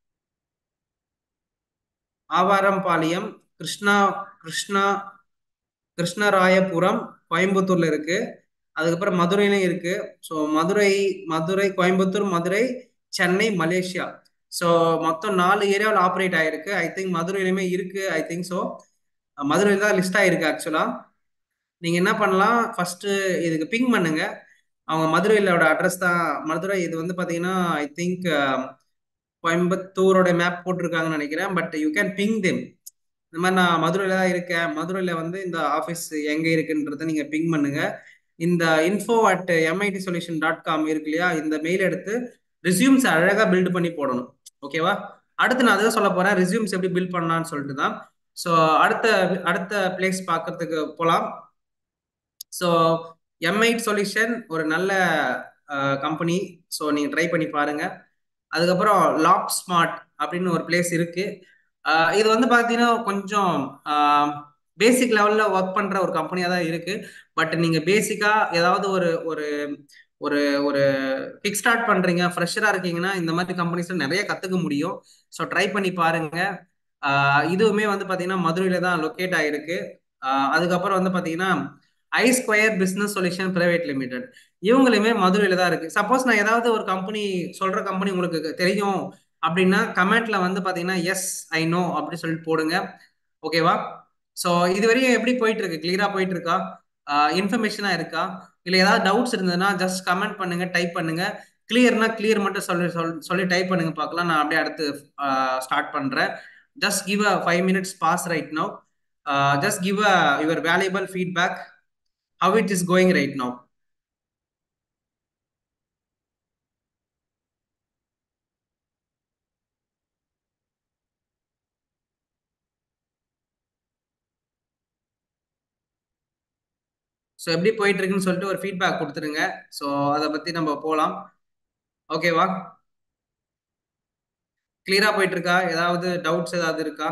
Avarampalayam Krishna Krishna Krishnarayapuram கோயம்புத்தூர்ல இருக்கு அதுக்கப்புறம் மதுரையிலும் இருக்கு so Madurai Madurai Coimbatore Madurai Chennai Malaysia so மொத்தம் நாலு ஏரியாவில் ஆப்ரேட் ஆயிருக்கு ஐ திங்க் மதுரையிலுமே இருக்கு ஐ திங்க் ஸோ மதுரையில் தான் லிஸ்ட் ஆயிருக்கு ஆக்சுவலா நீங்க என்ன பண்ணலாம் ஃபர்ஸ்ட் இதுக்கு பிங் பண்ணுங்க அவங்க மதுரையிலோட அட்ரஸ் தான் மதுரை இது வந்து பாத்தீங்கன்னா ஐ திங்க் கோயம்புத்தூரோட மேப் போட்டிருக்காங்கன்னு நினைக்கிறேன் but you can ping them இந்த மாதிரி நான் மதுரையில தான் இருக்கேன் மதுரையில வந்து இந்த ஆஃபீஸ் எங்க இருக்குன்றத நீங்க பிங் பண்ணுங்க இந்த info at MIT solution dot com இருக்கு இல்லையா இந்த மெயில் எடுத்து ரிசியூம்ஸ் அழகா பில்ட் பண்ணி போடணும் ஓகேவா அடுத்து நான் அதான் சொல்ல போறேன் ரிசியூம்ஸ் எப்படி பில்ட் பண்ணலாம்னு சொல்லிட்டு தான் ஸோ அடுத்த அடுத்த பிளேஸ் பார்க்கறதுக்கு போகலாம் ஸோ எம்ஐட் சொல்யூஷன் ஒரு நல்ல கம்பெனி ஸோ நீங்கள் ட்ரை பண்ணி பாருங்க அதுக்கப்புறம் லாப் ஸ்மார்ட் அப்படின்னு ஒரு பிளேஸ் இருக்கு இது வந்து பார்த்தீங்கன்னா கொஞ்சம் பேசிக் லெவலில் ஒர்க் பண்ணுற ஒரு கம்பெனியாக தான் இருக்கு பட் நீங்கள் பேசிக்காக ஏதாவது ஒரு ஒரு ஒரு ஒரு கிக் ஸ்டார்ட் பண்றீங்க ஃப்ரெஷராக இருக்கீங்கன்னா இந்த மாதிரி கம்பெனிஸ்ல நிறைய கற்றுக்க முடியும் ஸோ ட்ரை பண்ணி பாருங்க இதுவுமே வந்து பார்த்தீங்கன்னா மதுரையில தான் லொக்கேட் ஆயிருக்கு அதுக்கப்புறம் வந்து பார்த்தீங்கன்னா I square business solution private limited இவங்களுமே மதுரையில தான் இருக்கு சப்போஸ் நான் ஏதாவது ஒரு கம்பெனி சொல்ற கம்பெனி உங்களுக்கு தெரியும் அப்படின்னா கமெண்ட்ல வந்து பாத்தீங்கன்னா எஸ் ஐ நோ அப்படின்னு சொல்லிட்டு போடுங்க ஓகேவா ஸோ இது வரையும் எப்படி போயிட்டு இருக்கு கிளியரா போயிட்டு இருக்கா இன்ஃபர்மேஷனா இருக்கா இல்ல ஏதாவது டவுட்ஸ் இருந்ததுன்னா ஜஸ்ட் கமெண்ட் பண்ணுங்க டைப் பண்ணுங்க கிளியர்னா கிளியர் மட்டும் சொல்லி சொல்லி டைப் பண்ணுங்க பார்க்கலாம் நான் அப்படியே அடுத்து ஸ்டார்ட் பண்றேன் just give a five minutes boss right now just give a your valuable feedback how it is going right now so எப்படி போயிட்டு இருக்குன்னு சொல்லிட்டு ஒரு ஃபீட்பேக் கொடுத்துருங்க ஸோ அதை பத்தி நம்ம போகலாம் ஓகேவா கிளியரா போயிட்டு இருக்கா ஏதாவது டவுட்ஸ் ஏதாவது இருக்கா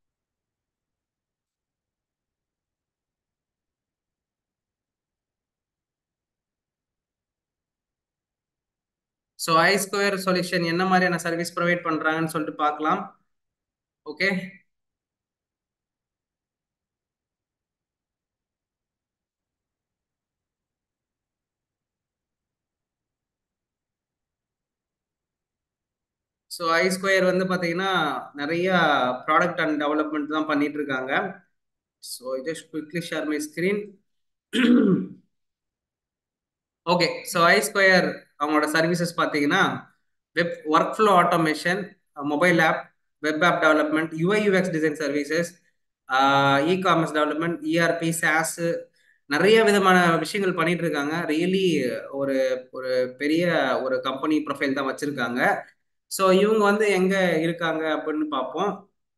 ஸோ ஐ ஸ்கொயர் சொல்யூஷன் என்ன மாதிரியான சர்வீஸ் ப்ரொவைட் பண்றாங்கன்னு சொல்லிட்டு பார்க்கலாம் ஓகே ஸோ ஐ ஸ்கொயர் வந்து பார்த்தீங்கன்னா நிறைய ப்ராடக்ட் அண்ட் டெவலப்மெண்ட் தான் பண்ணிட்டு இருக்காங்க so just quickly share my screen okay so I square அவங்களோட சர்வீசஸ் பார்த்தீங்கன்னா web workflow automation mobile app web app development UI UX design services e commerce development ERP SaaS நிறைய விதமான விஷயங்கள் பண்ணிட்டு இருக்காங்க ரியலி ஒரு ஒரு பெரிய ஒரு கம்பெனி ப்ரொஃபைல் தான் வச்சிருக்காங்க ஸோ இவங்க வந்து எங்க இருக்காங்க அப்படின்னு பார்ப்போம்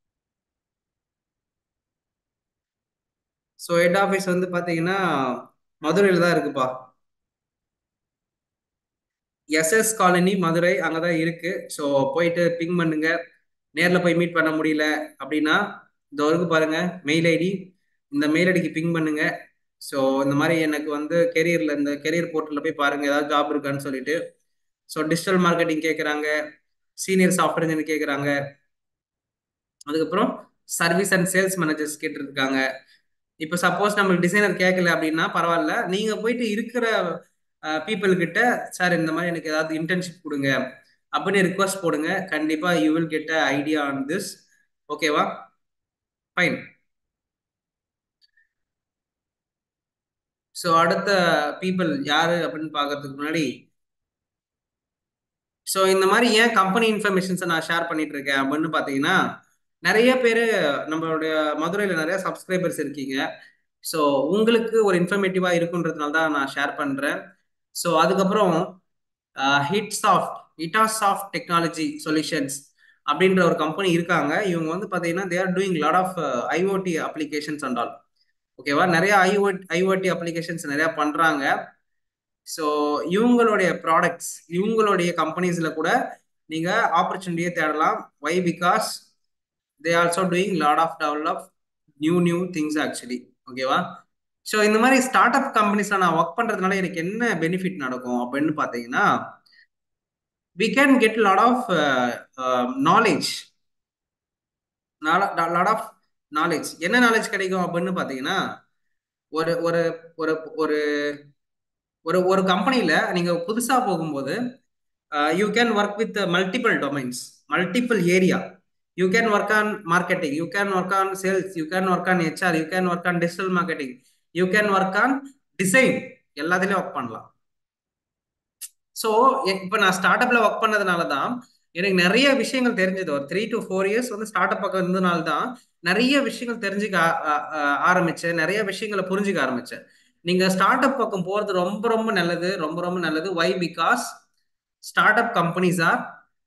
ஸோ ஹெட் ஆஃபீஸ் வந்து பார்த்தீங்கன்னா மதுரையில் தான் இருக்குப்பா எஸ்எஸ் காலனி மதுரை அங்கே தான் இருக்கு ஸோ போயிட்டு பிங் பண்ணுங்க நேரில் போய் மீட் பண்ண முடியல அப்படின்னா இந்த ஒருக்கு பாருங்க மெயில் ஐடி இந்த மெயில் ஐடிக்கு பிங் பண்ணுங்க ஸோ இந்த மாதிரி எனக்கு வந்து கெரியர்ல இந்த கெரியர் போர்ட்டலில் போய் பாருங்க ஏதாவது ஜாப் இருக்கான்னு சொல்லிட்டு ஸோ டிஜிட்டல் மார்க்கெட்டிங் கேட்குறாங்க சீனியர் சாஃப்ட்வேர் இன்ஜினியர் கேட்குறாங்க அதுக்கப்புறம் சர்வீஸ் அண்ட் சேல்ஸ் மேனேஜர்ஸ் கேட்டுருக்காங்க இப்போ சப்போஸ் நம்மளுக்கு டிசைனர் கேட்கல அப்படின்னா பரவாயில்ல நீங்க போயிட்டு இருக்கிற பீப்புள் கிட்ட சார் இந்த மாதிரி எனக்கு ஏதாவது இன்டர்ன்ஷிப் கொடுங்க அப்படின்னு ரிக்வஸ்ட் போடுங்க கண்டிப்பா you will get a idea on this ஓகேவா ஃபைன் ஸோ அடுத்த பீப்புள் யாரு அப்படின்னு பார்க்கறதுக்கு முன்னாடி ஸோ இந்த மாதிரி ஏன் கம்பெனி இன்ஃபர்மேஷன்ஸை நான் ஷேர் பண்ணிட்டு இருக்கேன் அப்படின்னு பார்த்தீங்கன்னா நிறைய பேர் நம்மளுடைய மதுரையில் நிறைய சப்ஸ்கிரைபர்ஸ் இருக்கீங்க ஸோ உங்களுக்கு ஒரு இன்ஃபர்மேட்டிவாக இருக்குன்றதுனால தான் நான் ஷேர் பண்ணுறேன் ஸோ அதுக்கப்புறம் ஹிட் சாஃப்ட் இட்டா சாஃப்ட் டெக்னாலஜி சொல்யூஷன்ஸ் அப்படின்ற ஒரு கம்பெனி இருக்காங்க இவங்க வந்து பார்த்தீங்கன்னா they are doing lot of IoT applications and all ஓகேவா நிறைய ஐஓ ஐஓடி அப்ளிகேஷன்ஸ் நிறைய பண்ணுறாங்க ஸோ இவங்களுடைய ப்ராடக்ட்ஸ் இவங்களுடைய கம்பெனிஸில் கூட நீங்கள் ஆப்பர்ச்சுனிட்டியை தேடலாம் why because they also doing lot of develop new new things actually ஓகேவா ஸோ இந்த மாதிரி ஸ்டார்ட் அப் கம்பெனிஸ்ல நான் ஒர்க் பண்றதுனால எனக்கு என்ன பெனிஃபிட் நடக்கும் அப்படின்னு பார்த்தீங்கன்னா we can get lot of knowledge lot of knowledge என்ன நாலேஜ் கிடைக்கும் அப்படின்னு பார்த்தீங்கன்னா ஒரு ஒரு ஒரு ஒரு ஒரு ஒரு கம்பெனியில் நீங்கள் புதுசாக போகும்போது you can work with multiple domains multiple area you can work on marketing you can work on sales you can work on HR you can work on digital marketing you can work on design எல்லாத்துலேயும் work பண்ணலாம் so இப்போ நான் start அப்ல work பண்ணதுனால தான் எனக்கு நிறைய விஷயங்கள் தெரிஞ்சது ஒரு த்ரீ டு ஃபோர் இயர்ஸ் வந்து ஸ்டார்ட் அப் பக்கம் இருந்தனால தான் நிறைய விஷயங்கள் தெரிஞ்சுக்க ஆரம்பிச்சேன் நிறைய விஷயங்களை புரிஞ்சுக்க ஆரம்பிச்சேன் நீங்க ஸ்டார்ட் அப் பக்கம் போறது ரொம்ப ரொம்ப நல்லது ரொம்ப ரொம்ப நல்லது why because startup companies are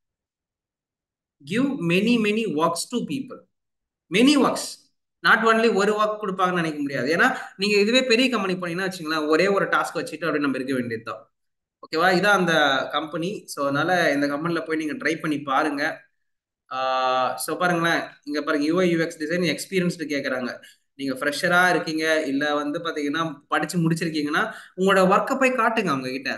give many many works to people many works not only ஒரு ஒர்க் கொடுப்பாங்கன்னு நினைக்க முடியாது ஏன்னா நீங்க இதுவே பெரிய கம்பெனி போனீங்கன்னா வச்சுங்களேன் ஒரே ஒரு டாஸ்க் வச்சுட்டு அப்படி நம்ம இருக்க வேண்டியது தான் ஓகேவா இதான் அந்த கம்பெனி ஸோ அதனால இந்த கம்பெனியில் போய் நீங்கள் ட்ரை பண்ணி பாருங்க ஸோ பாருங்களேன் இங்கே பாருங்க யூஐ யூஎக்ஸ் டிசைன் எக்ஸ்பீரியன்ஸ்டு கேட்குறாங்க நீங்கள் ஃப்ரெஷராக இருக்கீங்க இல்லை வந்து பார்த்தீங்கன்னா படித்து முடிச்சிருக்கீங்கன்னா உங்களோட ஒர்க்கை போய் காட்டுங்க அவங்க கிட்ட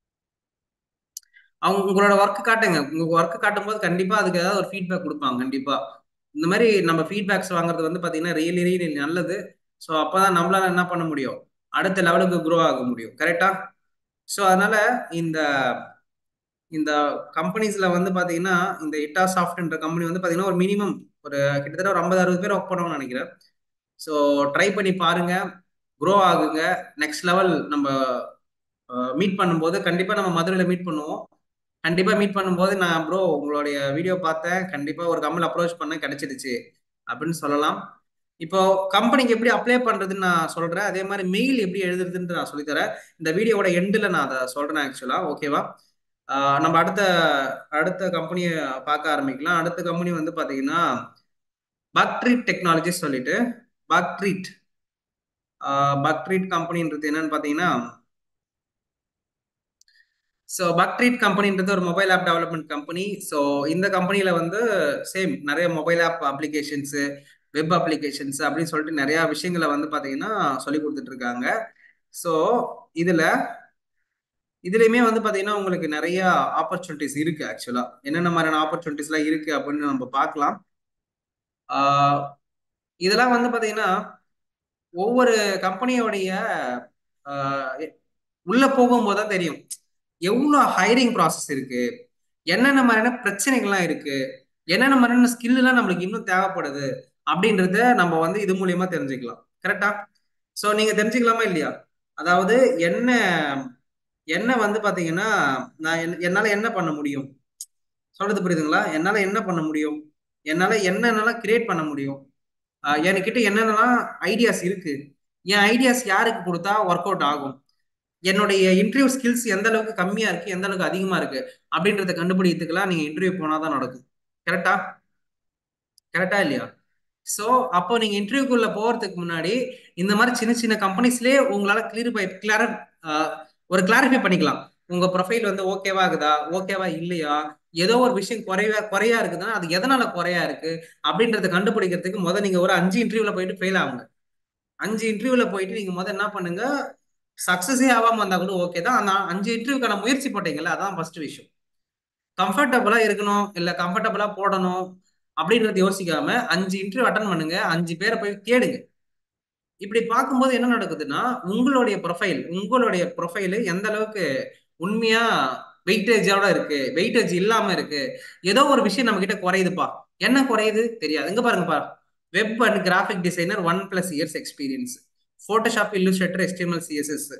அவங்க உங்களோட ஒர்க் காட்டுங்க உங்க ஒர்க் காட்டும் போது கண்டிப்பா அதுக்கு ஏதாவது ஒரு ஃபீட்பேக் கொடுப்பாங்க கண்டிப்பா இந்த மாதிரி நம்ம ஃபீட்பேக்ஸ் வாங்குறது வந்து பாத்தீங்கன்னா ரியலி ரியலி நல்லது ஸோ அப்பதான் நம்மளால என்ன பண்ண முடியும் அடுத்த லெவலுக்கு க்ரோ ஆக முடியும் கரெக்டா ஸோ அதனால இந்த இந்த கம்பெனிஸ்ல வந்து பாத்தீங்கன்னா இந்த இட்டா சாஃப்ட்ன்ற கம்பெனி வந்து பாத்தீங்கன்னா ஒரு மினிமம் ஒரு கிட்டத்தட்ட ஒரு ஐம்பது அறுபது பேர் ஒர்க் பண்ணுவாங்கன்னு நினைக்கிறேன் ஸோ ட்ரை பண்ணி பாருங்க க்ரோ ஆகுங்க நெக்ஸ்ட் லெவல் நம்ம மீட் பண்ணும்போது கண்டிப்பா நம்ம மதுரையில மீட் பண்ணுவோம் கண்டிப்பா மீட் பண்ணும்போது நான் ப்ரோ உங்களுடைய வீடியோ பார்த்தேன் கண்டிப்பா ஒரு கம்பெனி அப்ரோச் பண்ண கிடைச்சிடுச்சு அப்படின்னு சொல்லலாம் இப்போ கம்பெனிக்கு எப்படி அப்ளை பண்றதுன்னு நான் சொல்றேன் அதே மாதிரி மெயில் எப்படி எழுதுறதுன்னு நான் சொல்லித்தரேன் இந்த வீடியோவோட எண்டில் நான் அதை சொல்றேன் ஆக்சுவலா ஓகேவா நம்ம அடுத்த அடுத்த கம்பெனியை பார்க்க ஆரம்பிக்கலாம் அடுத்த கம்பெனி வந்து பாத்தீங்கன்னா பக்ட்ரீட் டெக்னாலஜி சொல்லிட்டு பக்ட்ரீட் பக்ட்ரீட் கம்பெனின்றது என்னன்னு பாத்தீங்கன்னா ஸோ பக்ட்ரீட் கம்பெனின்றது ஒரு mobile app development company so இந்த கம்பெனியில் வந்து சேம் நிறைய mobile app applications web applications அப்படின்னு சொல்லிட்டு நிறைய விஷயங்களை வந்து பார்த்தீங்கன்னா சொல்லி கொடுத்துட்டு இருக்காங்க ஸோ இதில் இதுலையுமே வந்து பார்த்தீங்கன்னா உங்களுக்கு நிறைய ஆப்பர்ச்சுனிட்டிஸ் இருக்கு ஆக்சுவலா என்னென்ன மாதிரியான ஆப்பர்ச்சுனிட்டிஸ்லாம் இருக்கு அப்படின்னு நம்ம பார்க்கலாம் இதெல்லாம் வந்து பார்த்தீங்கன்னா ஒவ்வொரு கம்பெனியோடைய உள்ள போகும்போது தான் தெரியும் எவ்வளோ ஹைரிங் ப்ராசஸ் இருக்கு என்னென்ன மாதிரியான பிரச்சனைகள்லாம் இருக்கு என்னென்ன மாதிரியான ஸ்கில்லாம் நம்மளுக்கு இன்னும் தேவைப்படுது அப்படின்றத நம்ம வந்து இது மூலியமா தெரிஞ்சுக்கலாம் கரெக்டா ஸோ நீங்க தெரிஞ்சுக்கலாமா இல்லையா அதாவது என்ன என்ன வந்து பாத்தீங்கன்னா நான் என்னால என்ன பண்ண முடியும் சொல்றது புரியுதுங்களா என்னால என்ன பண்ண முடியும் என்னால என்னென்னலாம் கிரியேட் பண்ண முடியும் என்கிட்ட என்னென்னலாம் ஐடியாஸ் இருக்கு என் ஐடியாஸ் யாருக்கு கொடுத்தா ஒர்க் அவுட் ஆகும் என்னுடைய இன்டர்வியூ ஸ்கில்ஸ் எந்த அளவுக்கு கம்மியா இருக்கு எந்த அளவுக்கு அதிகமா இருக்கு அப்படின்றத கண்டுபிடிக்கிறதுக்கெல்லாம் நீங்க இன்டர்வியூ போனாதான் நடக்கும் கரெக்டா கரெக்டா இல்லையா ஸோ அப்போ நீங்க இன்டர்வியூக்குள்ள போறதுக்கு முன்னாடி இந்த மாதிரி சின்ன சின்ன கம்பெனிஸ்லயே உங்களால கிளியர் பை கிளியர் ஒரு கிளாரிஃபை பண்ணிக்கலாம் உங்க ப்ரொஃபைல் வந்து ஓகேவா இருக்குதா ஓகேவா இல்லையா ஏதோ ஒரு விஷயம் குறைவா குறையா இருக்குதுன்னா அது எதனால குறையா இருக்கு அப்படின்றத கண்டுபிடிக்கிறதுக்கு முதல் நீங்க ஒரு அஞ்சு இன்டர்வியூல போயிட்டு ஃபெயில் ஆகுங்க அஞ்சு இன்டர்வியூல போயிட்டு நீங்க முதல் என்ன பண்ணுங்க சக்சஸே ஆகாம வந்தா கூட ஓகே தான் அந்த அஞ்சு இன்டர்வியூக்கான முயற்சி போட்டீங்கல்ல அதான் ஃபர்ஸ்ட் விஷயம் கம்ஃபர்டபுளா இருக்கணும் இல்ல கம்ஃபர்டபுளா போடணும் அப்படின்றத யோசிக்காம அஞ்சு இன்டர்வியூ அட்டன் பண்ணுங்க அஞ்சு பேரை போய் கேடுங்க இப்படி பார்க்கும்போது என்ன நடக்குதுன்னா உங்களுடைய ப்ரொஃபைல் உங்களுடைய ப்ரொஃபைல் எந்த அளவுக்கு உண்மையா வெயிட்டேஜோட இருக்கு வெயிட்டேஜ் இல்லாம இருக்கு ஏதோ ஒரு விஷயம் நம்ம கிட்ட குறையுதுப்பா என்ன குறையுது தெரியாது எங்க பாருங்கப்பா web and graphic designer one plus years experience Photoshop Illustrator HTML CSS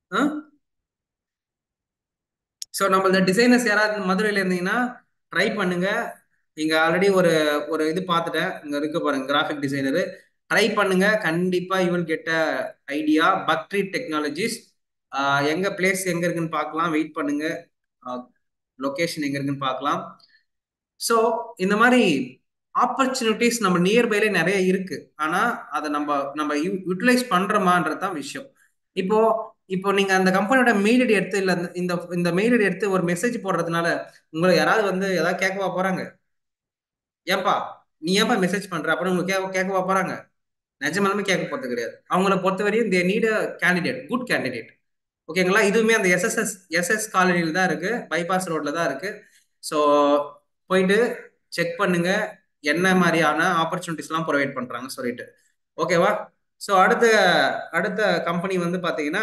so நம்மளோட டிசைனர்ஸ் யாராவது மதுரையில் இருந்தீங்கன்னா ட்ரை பண்ணுங்க இங்க ஆல்ரெடி ஒரு ஒரு இது பார்த்துட்டேன் இங்க இருக்கு பாருங்க கிராஃபிக் டிசைனரு ட்ரை பண்ணுங்க கண்டிப்பா you will get a idea பக்ட்ரி டெக்னாலஜிஸ் எங்க பிளேஸ் எங்க இருக்குன்னு பார்க்கலாம் வெயிட் பண்ணுங்க லொகேஷன் எங்க இருக்குன்னு பார்க்கலாம் ஸோ இந்த மாதிரி ஆப்பர்ச்சுனிட்டிஸ் நம்ம நியர்பைல நிறைய இருக்கு ஆனா அதை நம்ம நம்ம யூட்டிலைஸ் பண்றோமான்றது தான் விஷயம் இப்போ இப்போ நீங்க அந்த கம்பெனியோட மெயில் ஐடி எடுத்து இல்ல இந்த இந்த மெயில் ஐடி எடுத்து ஒரு மெசேஜ் போடுறதுனால உங்களை யாராவது வந்து ஏதாவது கேட்கவா போறாங்க ஏன்பா நீ ஏன்பா மெசேஜ் பண்ற அப்படின்னு உங்களுக்கு கேட்க கேட்கவா போறாங்க நிஜமாலுமே கேட்க போறது கிடையாது அவங்கள பொறுத்தவரையும் they need candidate good candidate ஓகேங்களா இதுவுமே அந்த எஸ்எஸ்எஸ் எஸ்எஸ் காலனியில் தான் இருக்கு பைபாஸ் ரோட்ல தான் இருக்கு ஸோ போயிட்டு செக் பண்ணுங்க என்ன மாதிரியான ஆப்பர்ச்சுனிட்டிஸ்லாம் ப்ரொவைட் பண்றாங்க சொல்லிட்டு ஓகேவா ஸோ அடுத்த அடுத்த கம்பெனி வந்து பார்த்தீங்கன்னா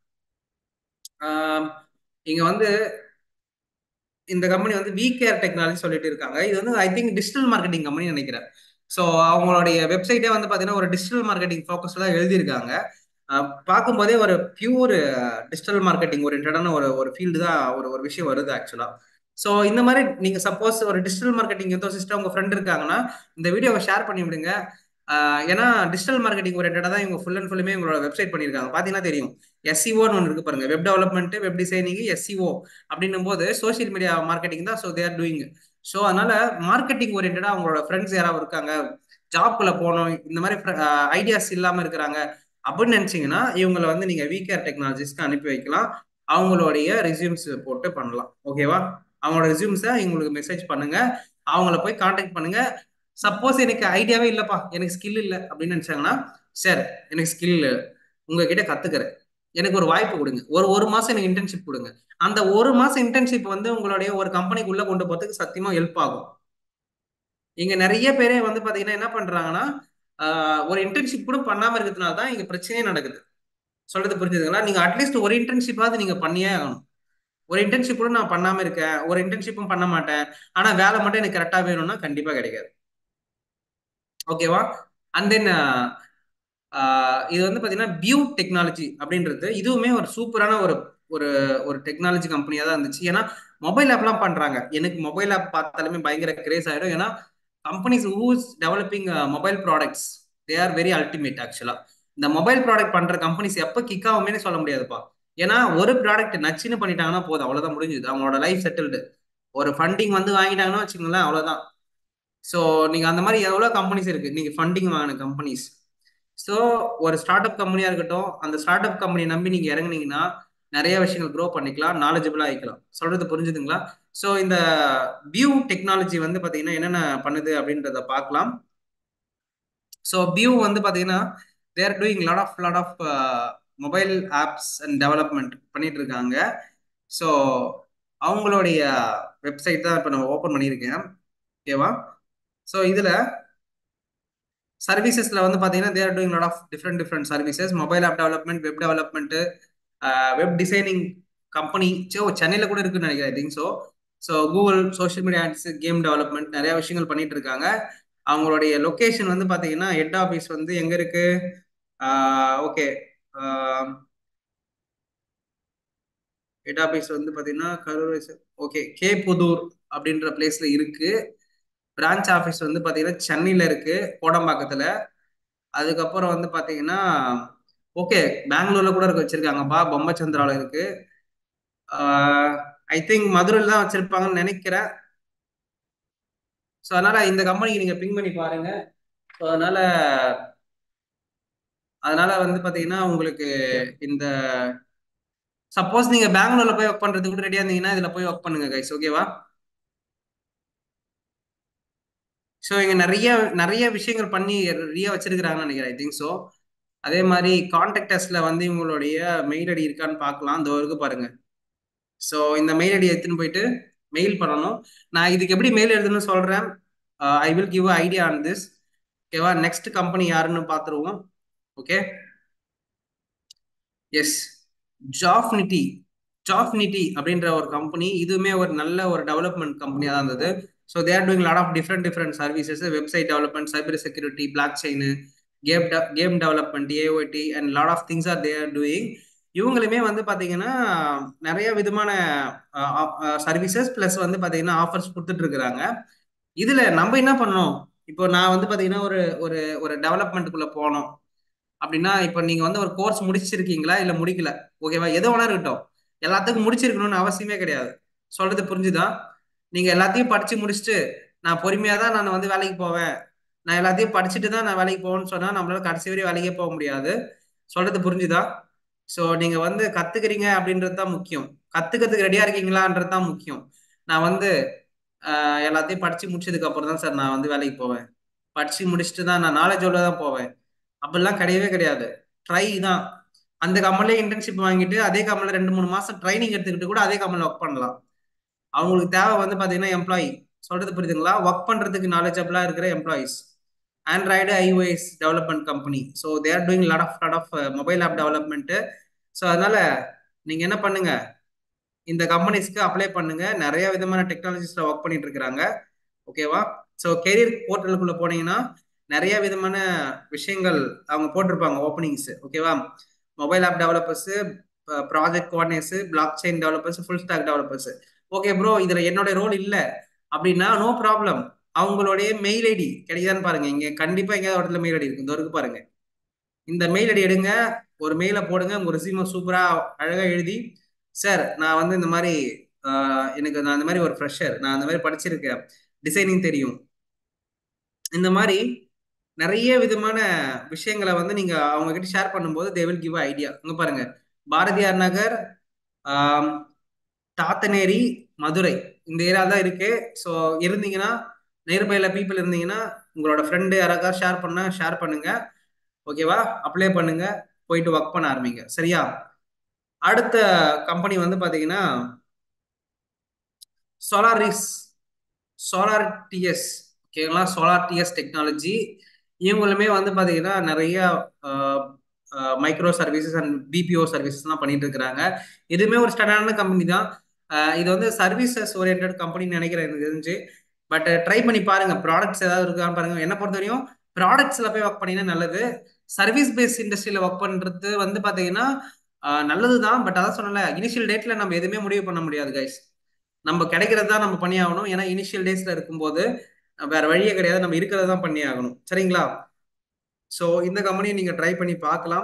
இங்க வந்து இந்த கம்பெனி வந்து வி கேர் டெக்னாலஜி சொல்லிட்டு இருக்காங்க இது வந்து I think digital marketing company நினைக்கிறேன் ஸோ அவங்களுடைய வெப்சைட்டே வந்து பார்த்தீங்கன்னா ஒரு டிஜிட்டல் மார்க்கெட்டிங் ஃபோக்கஸ்ல எழுதியிருக்காங்க பார்க்கும்போதே ஒரு பியூர் டிஜிட்டல் மார்க்கெட்டிங் ஓரியன்டான ஒரு ஒரு ஃபீல்டு தான் ஒரு ஒரு விஷயம் வருது ஆக்சுவலா ஸோ இந்த மாதிரி நீங்க சப்போஸ் ஒரு டிஜிட்டல் மார்க்கெட்டிங் எந்தோ சிஸ்டம் உங்க ஃப்ரெண்ட் இருக்காங்கன்னா இந்த வீடியோவை ஷேர் பண்ணி விடுங்க ஏன்னா டிஜிட்டல் மார்க்கெட்டிங் ஓரியன்டாக தான் இவங்க ஃபுல் அண்ட் ஃபுல்லுமே உங்களோட வெப்சைட் பண்ணியிருக்காங்க பார்த்தீங்கன்னா தெரியும் எஸ்சிஓன்னு ஒன்று இருக்கு பாருங்க web development web designing SEO அப்படின்னும் போது சோசியல் மீடியா மார்க்கெட்டிங் தான் ஸோ தேர் டூயிங் ஸோ அதனால மார்க்கெட்டிங் ஓரியன்டாக அவங்களோட ஃப்ரெண்ட்ஸ் யாராவது இருக்காங்க ஜாப்குள்ள போகணும் இந்த மாதிரி ஐடியாஸ் இல்லாமல் இருக்கிறாங்க அப்படின்னு நினைச்சீங்கன்னா இவங்களை வந்து நீங்க விகேர் டெக்னாலஜிஸ்க்கு அனுப்பி வைக்கலாம் அவங்களுடைய ரெசியூம்ஸ் போட்டு பண்ணலாம் ஓகேவா அவங்களோட ரெசியூம்ஸை இவங்களுக்கு மெசேஜ் பண்ணுங்க அவங்கள போய் காண்டாக்ட் பண்ணுங்க சப்போஸ் எனக்கு ஐடியாவே இல்லப்பா எனக்கு ஸ்கில் இல்லை அப்படின்னு நினைச்சாங்கன்னா சார் எனக்கு ஸ்கில் உங்ககிட்ட கத்துக்கிறேன் எனக்கு ஒரு வாய்ப்பு கொடுங்க ஒரு ஒரு மாசம் எனக்கு இன்டர்ன்ஷிப் கொடுங்க அந்த ஒரு மாசம் இன்டர்ன்ஷிப் வந்து உங்களுடைய ஒரு கம்பெனிக்குள்ள கொண்டு போறதுக்கு சத்தியமா ஹெல்ப் ஆகும் இங்க நிறைய பேரே வந்து பாத்தீங்கன்னா என்ன பண்றாங்கன்னா ஒரு இன்டர்ன்ஷிப் கூட பண்ணாம இருக்கிறதுனால தான் இங்க பிரச்சனையே நடக்குது சொல்றது புரிஞ்சுதுங்களா நீங்க அட்லீஸ்ட் ஒரு இன்டர்ன்ஷிப்பாவது நீங்க பண்ணியே ஆகணும் ஒரு இன்டர்ன்ஷிப் கூட நான் பண்ணாம இருக்கேன் ஒரு இன்டர்ன்ஷிப்பும் பண்ண மாட்டேன் ஆனா வேலை மட்டும் எனக்கு கரெக்டா வேணும்னா கண்டிப்பா கிடைக்காது ஓகேவா அண்ட் தென் ஆஹ் இது வந்து பாத்தீங்கன்னா பியூ டெக்னாலஜி அப்படின்றது இதுவுமே ஒரு சூப்பரான ஒரு ஒரு ஒரு டெக்னாலஜி கம்பெனியா தான் இருந்துச்சு ஏன்னா மொபைல் ஆப்லாம் பண்றாங்க எனக்கு மொபைல் ஆப் பார்த்தாலுமே பயங்கர கிரேஸ் ஆயிடும் ஏன்னா companies who's developing mobile products they are very ultimate ஆக்சுவலா இந்த மொபைல் ப்ராடக்ட் பண்ற கம்பெனிஸ் எப்ப கிக் ஆகுமே சொல்ல முடியாதுப்பா ஏன்னா ஒரு ப்ராடக்ட் நச்சுன்னு பண்ணிட்டாங்கன்னா போதும் அவ்வளவுதான் முடிஞ்சுது அவங்களோட லைஃப் செட்டில்டு ஒரு ஃபண்டிங் வந்து வாங்கிட்டாங்கன்னா வச்சுக்கோங்களேன் அவ்வளவுதான் ஸோ நீங்க அந்த மாதிரி எவ்வளவு கம்பெனிஸ் இருக்கு நீங்க ஃபண்டிங் வாங்கின கம்பெனிஸ் ஸோ ஒரு ஸ்டார்ட் அப் கம்பெனியா இருக்கட்டும் அந்த ஸ்டார்ட் அப் கம்பெனி நம்பி நீங்க இறங்குனீங்கன்னா நிறைய விஷயங்கள் க்ரோ பண்ணிக்கலாம் நாலேஜபிளா ஆயிக்கலாம் சொல்றது புரிஞ்சுதுங்களா ஸோ இந்த வியூ டெக்னாலஜி வந்து பாத்தீங்கன்னா என்னென்ன பண்ணுது அப்படின்றத பார்க்கலாம் ஸோ வியூ வந்து பாத்தீங்கன்னா they're doing lot of lot of mobile apps and development பண்ணிட்டு இருக்காங்க ஸோ அவங்களுடைய வெப்சைட் தான் இப்போ நான் ஓப்பன் பண்ணியிருக்கேன் ஓகேவா ஸோ இதில் சர்வீசஸ்ல வந்து பார்த்தீங்கன்னா they're doing lot of different different services mobile app development web development web designing company so சென்னையில் கூட இருக்குன்னு நினைக்கிறேன் I think so so Google social media ads game development நிறைய விஷயங்கள் பண்ணிட்டு இருக்காங்க அவங்களுடைய லொக்கேஷன் வந்து பார்த்தீங்கன்னா ஹெட் ஆஃபீஸ் வந்து எங்க இருக்கு ஓகே ஹெட் ஆஃபீஸ் வந்து பார்த்தீங்கன்னா கரூர் ஓகே கே புதூர் அப்படின்ற பிளேஸ்ல இருக்கு பிரான்ச் ஆஃபீஸ் வந்து பார்த்தீங்கன்னா சென்னையில் இருக்கு கோடம்பாக்கத்தில் அதுக்கப்புறம் வந்து பார்த்தீங்கன்னா ஓகே பெங்களூர்ல கூட இருக்க வச்சிருக்காங்கப்பா பொம்மச்சந்திராவில் இருக்கு ஐ திங்க் மதுரையில் தான் வச்சிருப்பாங்கன்னு நினைக்கிறேன் ஸோ அதனால இந்த கம்பெனிக்கு நீங்க பிங் பண்ணி பாருங்க ஸோ அதனால அதனால வந்து பாத்தீங்கன்னா உங்களுக்கு இந்த சப்போஸ் நீங்க பெங்களூர்ல போய் ஒர்க் பண்றதுக்கு கூட ரெடியா இருந்தீங்கன்னா இதுல போய் ஒர்க் பண்ணுங்க கைஸ் ஓகேவா ஸோ இங்க நிறைய நிறைய விஷயங்கள் பண்ணி ரெடியா வச்சிருக்கிறாங்கன்னு நினைக்கிறேன் ஐ திங்க் ஸோ அதே மாதிரி கான்டாக்டர்ஸ்ல வந்து இவங்களுடைய மெயில் ஐடி இருக்கான்னு பார்க்கலாம் இந்த இருக்கு பாருங்க ஸோ இந்த மெயில் ஐடி எடுத்துன்னு போயிட்டு மெயில் பண்ணணும் நான் இதுக்கு எப்படி மெயில் எழுதுன்னு சொல்றேன் I will give idea on this ஓகேவா நெக்ஸ்ட் கம்பெனி யாருன்னு பார்த்துருவோம் ஓகே எஸ் ஜாஃப்னிட்டி ஜாஃப்னிட்டி அப்படின்ற ஒரு கம்பெனி இதுவுமே ஒரு நல்ல ஒரு டெவலப்மெண்ட் கம்பெனியாக தான் இருந்தது so they're doing lot of different different services website development cyber security blockchain game game development IoT and lot of things are there doing இவங்களுமே வந்து பார்த்தீங்கன்னா நிறைய விதமான சர்வீசஸ் ப்ளஸ் வந்து பார்த்தீங்கன்னா ஆஃபர்ஸ் கொடுத்துட்டு இருக்கிறாங்க இதில் நம்ம என்ன பண்ணோம் இப்போ நான் வந்து பார்த்தீங்கன்னா ஒரு ஒரு ஒரு டெவலப்மெண்ட்டுக்குள்ளே போனோம் அப்படின்னா இப்போ நீங்கள் வந்து ஒரு கோர்ஸ் முடிச்சிருக்கீங்களா இல்லை முடிக்கல ஓகேவா எதோ ஒன்றா இருக்கட்டும் எல்லாத்துக்கும் முடிச்சிருக்கணும்னு அவசியமே கிடையாது சொல்றது புரிஞ்சுதா நீங்கள் எல்லாத்தையும் படித்து முடிச்சுட்டு நான் பொறுமையாக தான் நான் வந்து வேலைக்கு போவேன் நான் எல்லாத்தையும் படிச்சுட்டு தான் நான் வேலைக்கு போவேன்னு சொன்னால் நம்மளால கடைசி வரையும் வேலைக்கே போக முடியாது சொல்றது புரிஞ்சுதா ஸோ நீங்க வந்து கத்துக்கிறீங்க அப்படின்றது தான் முக்கியம் கத்துக்கிறதுக்கு ரெடியா இருக்கீங்களான்றது தான் முக்கியம் நான் வந்து எல்லாத்தையும் படிச்சு முடிச்சதுக்கு அப்புறம் தான் சார் நான் வந்து வேலைக்கு போவேன் படிச்சு முடிச்சுட்டு தான் நான் நாலேஜோட தான் போவேன் அப்படிலாம் கிடையவே கிடையாது ட்ரை தான் அந்த கம்பெனிலே இன்டர்ன்ஷிப் வாங்கிட்டு அதே கம்பெனில ரெண்டு மூணு மாசம் ட்ரைனிங் எடுத்துக்கிட்டு கூட அதே கம்பெனில ஒர்க் பண்ணலாம் அவங்களுக்கு தேவை வந்து பாத்தீங்கன்னா எம்ப்ளாயி சொல்றது புரியுதுங்களா ஒர்க் பண்றதுக்கு நாலேஜபிளா இருக்கிற employees Android iOS development company so they're doing lot of lot of mobile app development so அதனால நீங்க என்ன பண்ணுங்க இந்த கம்பெனிஸ்க்கு அப்ளை பண்ணுங்க நிறைய விதமான டெக்னாலஜிஸ்ல ஒர்க் பண்ணிட்டு இருக்கிறாங்க ஓகேவா ஸோ கெரியர் போர்ட்டலுக்குள்ள போனீங்கன்னா நிறைய விதமான விஷயங்கள் அவங்க போட்டிருப்பாங்க ஓப்பனிங்ஸ் ஓகேவா mobile app developers project coordinates blockchain developers full stack developers okay bro இதுல என்னோட ரோல் இல்லை அப்படின்னா நோ ப்ராப்ளம் அவங்களுடைய மெயில் ஐடி கிடைக்குதான்னு பாருங்க இங்க கண்டிப்பா எங்கேயாவது இடத்துல மெயில் ஐடி இருக்கு இந்த இருக்கு பாருங்க இந்த மெயில் ஐடி எடுங்க ஒரு மெயிலை போடுங்க உங்க ரெசியூமை சூப்பரா அழகா எழுதி சார் நான் வந்து இந்த மாதிரி எனக்கு நான் இந்த மாதிரி ஒரு ஃப்ரெஷர் நான் இந்த மாதிரி படிச்சிருக்கேன் டிசைனிங் தெரியும் இந்த மாதிரி நிறைய விதமான விஷயங்களை வந்து நீங்க அவங்க கிட்ட ஷேர் பண்ணும்போது தே வில் கிவ் ஐடியா இங்க பாருங்க பாரதியார் நகர் தாத்தநேரி மதுரை இந்த ஏரியா தான் இருக்கு ஸோ இருந்தீங்கன்னா நியர்பைல பீப்புள் இருந்தீங்கன்னா உங்களோட ஃப்ரெண்டு யாராவது ஷேர் பண்ண ஷேர் பண்ணுங்க ஓகேவா அப்ளை பண்ணுங்க போயிட்டு ஒர்க் பண்ண ஆரம்பிங்க சரியா அடுத்த கம்பெனி வந்து பாத்தீங்கன்னா சோலாரிஸ் சோலார் டிஎஸ் ஓகேங்களா சோலார் டிஎஸ் டெக்னாலஜி இவங்களுமே வந்து பாத்தீங்கன்னா நிறைய மைக்ரோ சர்வீசஸ் அண்ட் பிபிஓ சர்வீசஸ்லாம் பண்ணிட்டு இருக்கிறாங்க இதுவுமே ஒரு ஸ்டாண்டர்டான கம்பெனி தான் இது வந்து சர்வீசஸ் ஓரியன்ட் கம்பெனின்னு நினைக்கிறேன் எனக்கு தெரிஞ்சு பட் ட்ரை பண்ணி பாருங்க ப்ராடக்ட்ஸ் ஏதாவது இருக்கான்னு பாருங்க என்ன பொறுத்த வரையும் ப்ராடக்ட்ஸ்ல போய் ஒர்க் பண்ணினா நல்லது சர்வீஸ் பேஸ் இண்டஸ்ட்ரியில ஒர்க் பண்றது வந்து பாத்தீங்கன்னா ஆஹ் நல்லதுதான் பட் அதான் சொன்னல இனிஷியல் டேட்ல நம்ம எதுவுமே முடிவு பண்ண முடியாது கைஸ் நம்ம கிடைக்கிறது தான் நம்ம பண்ணி ஆகணும் ஏன்னா இனிஷியல் டேஸ்ல இருக்கும்போது வேற வழியே கிடையாது நம்ம இருக்கிறத தான் பண்ணி ஆகணும் சரிங்களா ஸோ இந்த கம்பெனியை நீங்க ட்ரை பண்ணி பார்க்கலாம்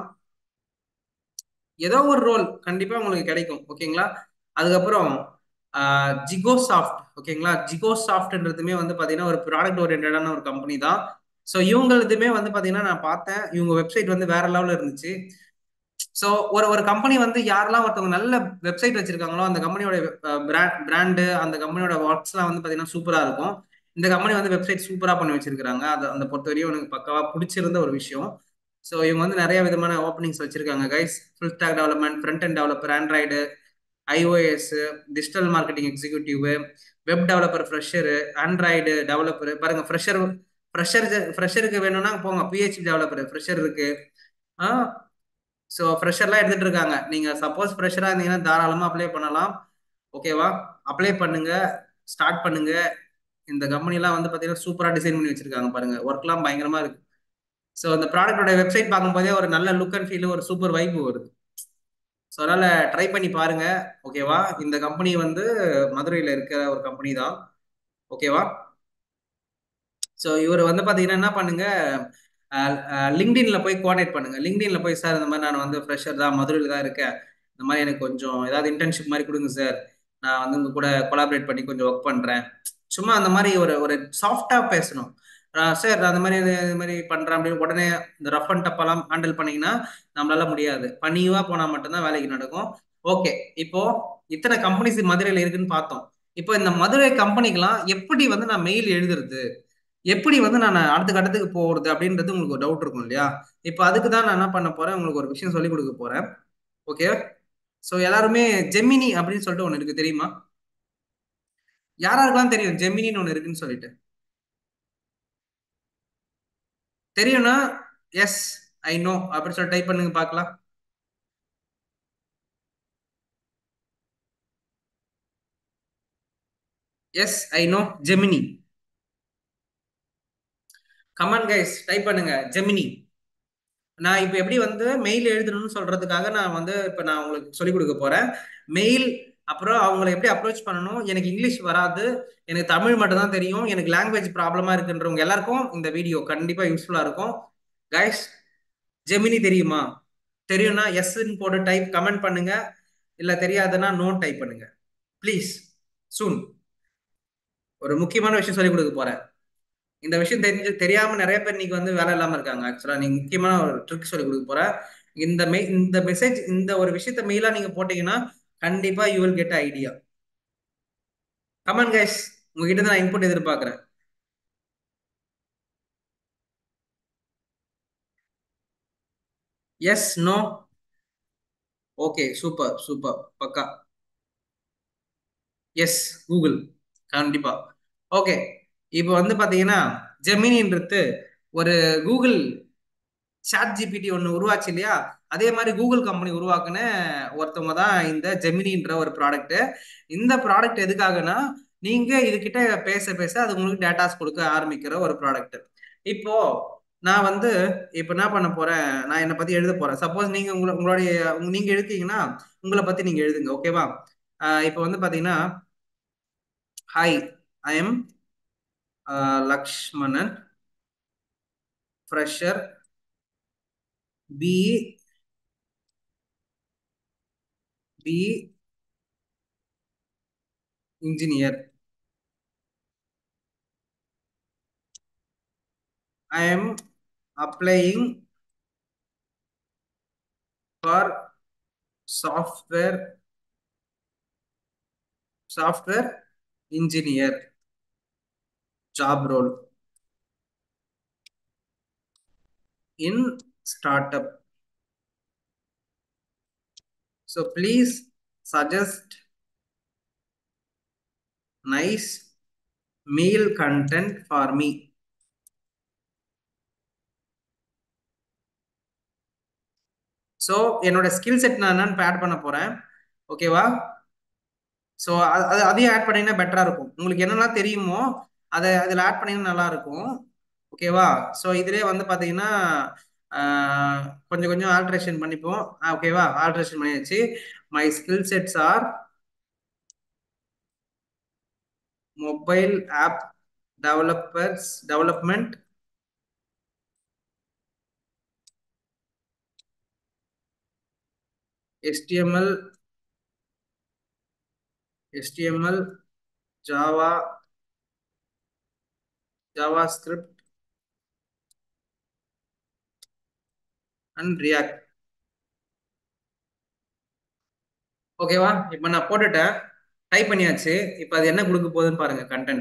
ஏதோ ஒரு ரோல் கண்டிப்பா உங்களுக்கு கிடைக்கும் ஓகேங்களா அதுக்கப்புறம் ஜிகோ சாஃப்ட் ஓகேங்களா ஜிகோ சாஃப்ட்ன்றதுமே வந்து பாத்தீங்கன்னா ஒரு ப்ராடக்ட் ஓரியன்டான ஒரு கம்பெனி தான் ஸோ இவங்களதுமே வந்து பாத்தீங்கன்னா நான் பார்த்தேன் இவங்க வெப்சைட் வந்து வேற லெவலில் இருந்துச்சு ஸோ ஒரு ஒரு கம்பெனி வந்து யாரெல்லாம் ஒருத்தவங்க நல்ல வெப்சைட் வச்சிருக்காங்களோ அந்த கம்பெனியோட பிராண்டு அந்த கம்பெனியோட ஒர்க்ஸ்லாம் வந்து பார்த்தீங்கன்னா சூப்பராக இருக்கும் இந்த கம்பெனி வந்து வெப்சைட் சூப்பராக பண்ணி வச்சிருக்காங்க அது அந்த பொறுத்தவரையும் எனக்கு பக்கவா பிடிச்சிருந்த ஒரு விஷயம் ஸோ இவங்க வந்து நிறைய விதமான ஓப்பனிங்ஸ் வச்சிருக்காங்க guys full stack development front end developer Android iOS digital marketing executive web developer fresher Android developer பாருங்க ஃப்ரெஷர் ஃப்ரெஷர் ஃப்ரெஷருக்கு வேணும்னா போங்க பிஹெச்டி டெவலப்பர் ஃப்ரெஷர் இருக்கு ஆ ஸோ ஃப்ரெஷர்லாம் எடுத்துட்டு இருக்காங்க நீங்க சப்போஸ் ஃப்ரெஷராக இருந்தீங்கன்னா தாராளமாக அப்ளை பண்ணலாம் ஓகேவா அப்ளை பண்ணுங்க ஸ்டார்ட் பண்ணுங்க இந்த கம்பெனிலாம் வந்து பார்த்தீங்கன்னா சூப்பராக டிசைன் பண்ணி வச்சிருக்காங்க பாருங்க ஒர்க்லாம் பயங்கரமா இருக்கு ஸோ அந்த ப்ராடக்டோட வெப்சைட் பார்க்கும்போதே ஒரு நல்ல லுக் அண்ட் ஃபீல் ஒரு சூப்பர் வைப் வருது ஸோ அதனால ட்ரை பண்ணி பாருங்க ஓகேவா இந்த கம்பெனி வந்து மதுரையில் இருக்கிற ஒரு கம்பெனி தான் ஓகேவா ஸோ இவர் வந்து பார்த்தீங்கன்னா என்ன பண்ணுங்க லிங்க்டின்ல போய் கோஆர்டினேட் பண்ணுங்க லிங்க்டின்ல போய் சார் இந்த மாதிரி நான் வந்து ஃப்ரெஷர் தான் மதுரையில் தான் இருக்கேன் இந்த மாதிரி எனக்கு கொஞ்சம் ஏதாவது இன்டர்ன்ஷிப் மாதிரி கொடுங்க சார் நான் வந்து உங்க கூட கொலாபரேட் பண்ணி கொஞ்சம் ஒர்க் பண்றேன் சும்மா அந்த மாதிரி ஒரு ஒரு சாஃப்டா பேசணும் சார் அந்த மாதிரி இது மாதிரி பண்றேன் அப்படின்னு உடனே இந்த ரஃப் அண்ட் டப்பெல்லாம் ஹேண்டில் பண்ணீங்கன்னா நம்மளால முடியாது பணிவா போனா மட்டும்தான் வேலைக்கு நடக்கும் ஓகே இப்போ இத்தனை கம்பெனிஸ் மதுரையில் இருக்குன்னு பார்த்தோம் இப்போ இந்த மதுரை கம்பெனிக்கெல்லாம் எப்படி வந்து நான் மெயில் எழுதுறது எப்படி வந்து நான் அடுத்த கட்டத்துக்கு போகிறது அப்படின்றது உங்களுக்கு ஒரு டவுட் இருக்கும் இல்லையா இப்போ அதுக்கு தான் நான் என்ன பண்ண போறேன் உங்களுக்கு ஒரு விஷயம் சொல்லி கொடுக்க போறேன் ஓகே ஸோ எல்லாருமே ஜெமினி அப்படின்னு சொல்லிட்டு ஒன்று இருக்கு தெரியுமா யாராருக்கெல்லாம் தெரியும் ஜெமினின்னு ஒன்று இருக்குன்னு சொல்லிட்டு தெரியும்னா எஸ் ஐ நோ அப்படின்னு சொல்லி டைப் பண்ணுங்க பார்க்கலாம் yes I know Gemini come on guys type பண்ணுங்க ஜெமினி நான் இப்போ எப்படி வந்து மெயில் எழுதணும்னு சொல்றதுக்காக நான் வந்து இப்போ நான் உங்களுக்கு சொல்லிக் கொடுக்க போறேன் மெயில் அப்புறம் அவங்களை எப்படி அப்ரோச் பண்ணணும் எனக்கு இங்கிலீஷ் வராது எனக்கு தமிழ் மட்டும் தான் தெரியும் எனக்கு லாங்குவேஜ் ப்ராப்ளமா இருக்குன்றவங்க எல்லாருக்கும் இந்த வீடியோ கண்டிப்பா யூஸ்ஃபுல்லா இருக்கும் கைஸ் ஜெமினி தெரியுமா தெரியும்னா எஸ்ன்னு போட்டு டைப் கமெண்ட் பண்ணுங்க இல்ல தெரியாதுன்னா நோ டைப் பண்ணுங்க ப்ளீஸ் சூன் ஒரு முக்கியமான விஷயம் சொல்லி கொடுக்க போறேன் இந்த விஷயம் தெரிஞ்சு தெரியாம நிறைய பேர் இன்னைக்கு வந்து வேலை இல்லாம இருக்காங்க ஆக்சுவலா நீங்க முக்கியமான ஒரு ட்ரிக் சொல்லி கொடுக்க போறேன் இந்த மெய் இந்த மெசேஜ் இந்த ஒரு விஷயத்த மெயிலா நீங்க போட்டீங்கன்னா கண்டிப்பா you will get idea come on guys உங்ககிட்ட நான் இன்புட் எதிர்பார்க்கிறேன் yes no okay super super பக்கா எஸ் கூகுள் கண்டிப்பா ஓகே இப்போ வந்து பாத்தீங்கன்னா ஜெமினின்றது ஒரு கூகுள் சாட் ஜிபிடி ஒன்று உருவாச்சு இல்லையா அதே மாதிரி கூகுள் கம்பெனி உருவாக்குன ஒருத்தவங்க தான் இந்த ஜெமினின்ற ஒரு ப்ராடக்ட் இந்த ப்ராடக்ட் எதுக்காகனா நீங்க இதுகிட்ட பேச பேச அது உங்களுக்கு டேட்டாஸ் கொடுக்க ஆரம்பிக்கிற ஒரு ப்ராடக்ட் இப்போ நான் வந்து இப்போ என்ன பண்ண போறேன் நான் என்னை பத்தி எழுத போறேன் சப்போஸ் நீங்க உங்களை உங்களுடைய நீங்க எழுதிங்கன்னா உங்களை பத்தி நீங்க எழுதுங்க ஓகேவா இப்போ வந்து பாத்தீங்கன்னா hi I am Lakshmanan fresher B B engineer. I am applying for software software engineer job role in startup. So please suggest nice meal content for me. So என்னோட ஸ்கில் செட் நான் என்னன்னு ஆட் பண்ண போறேன் ஓகேவா ஸோ அது அதையும் add பண்ணீங்கன்னா பெட்டரா இருக்கும் உங்களுக்கு என்னெல்லாம் தெரியுமோ அதை அதில் ஆட் பண்ணீங்கன்னா நல்லா இருக்கும் ஓகேவா ஸோ இதுலேயே வந்து பார்த்தீங்கன்னா கொஞ்சம் கொஞ்சம் ஆல்ட்ரேஷன் பண்ணிப்போம் ஓகேவா ஆல்ட்ரேஷன் பண்ணியாச்சு my skill sets are mobile app developers development HTML HTML Java JavaScript and React ஓகேவா இப்போ நான் போட்டுட்டேன் டைப் பண்ணியாச்சு இப்போ அது என்ன கொடுக்க போகுதுன்னு பாருங்க கண்டென்ட்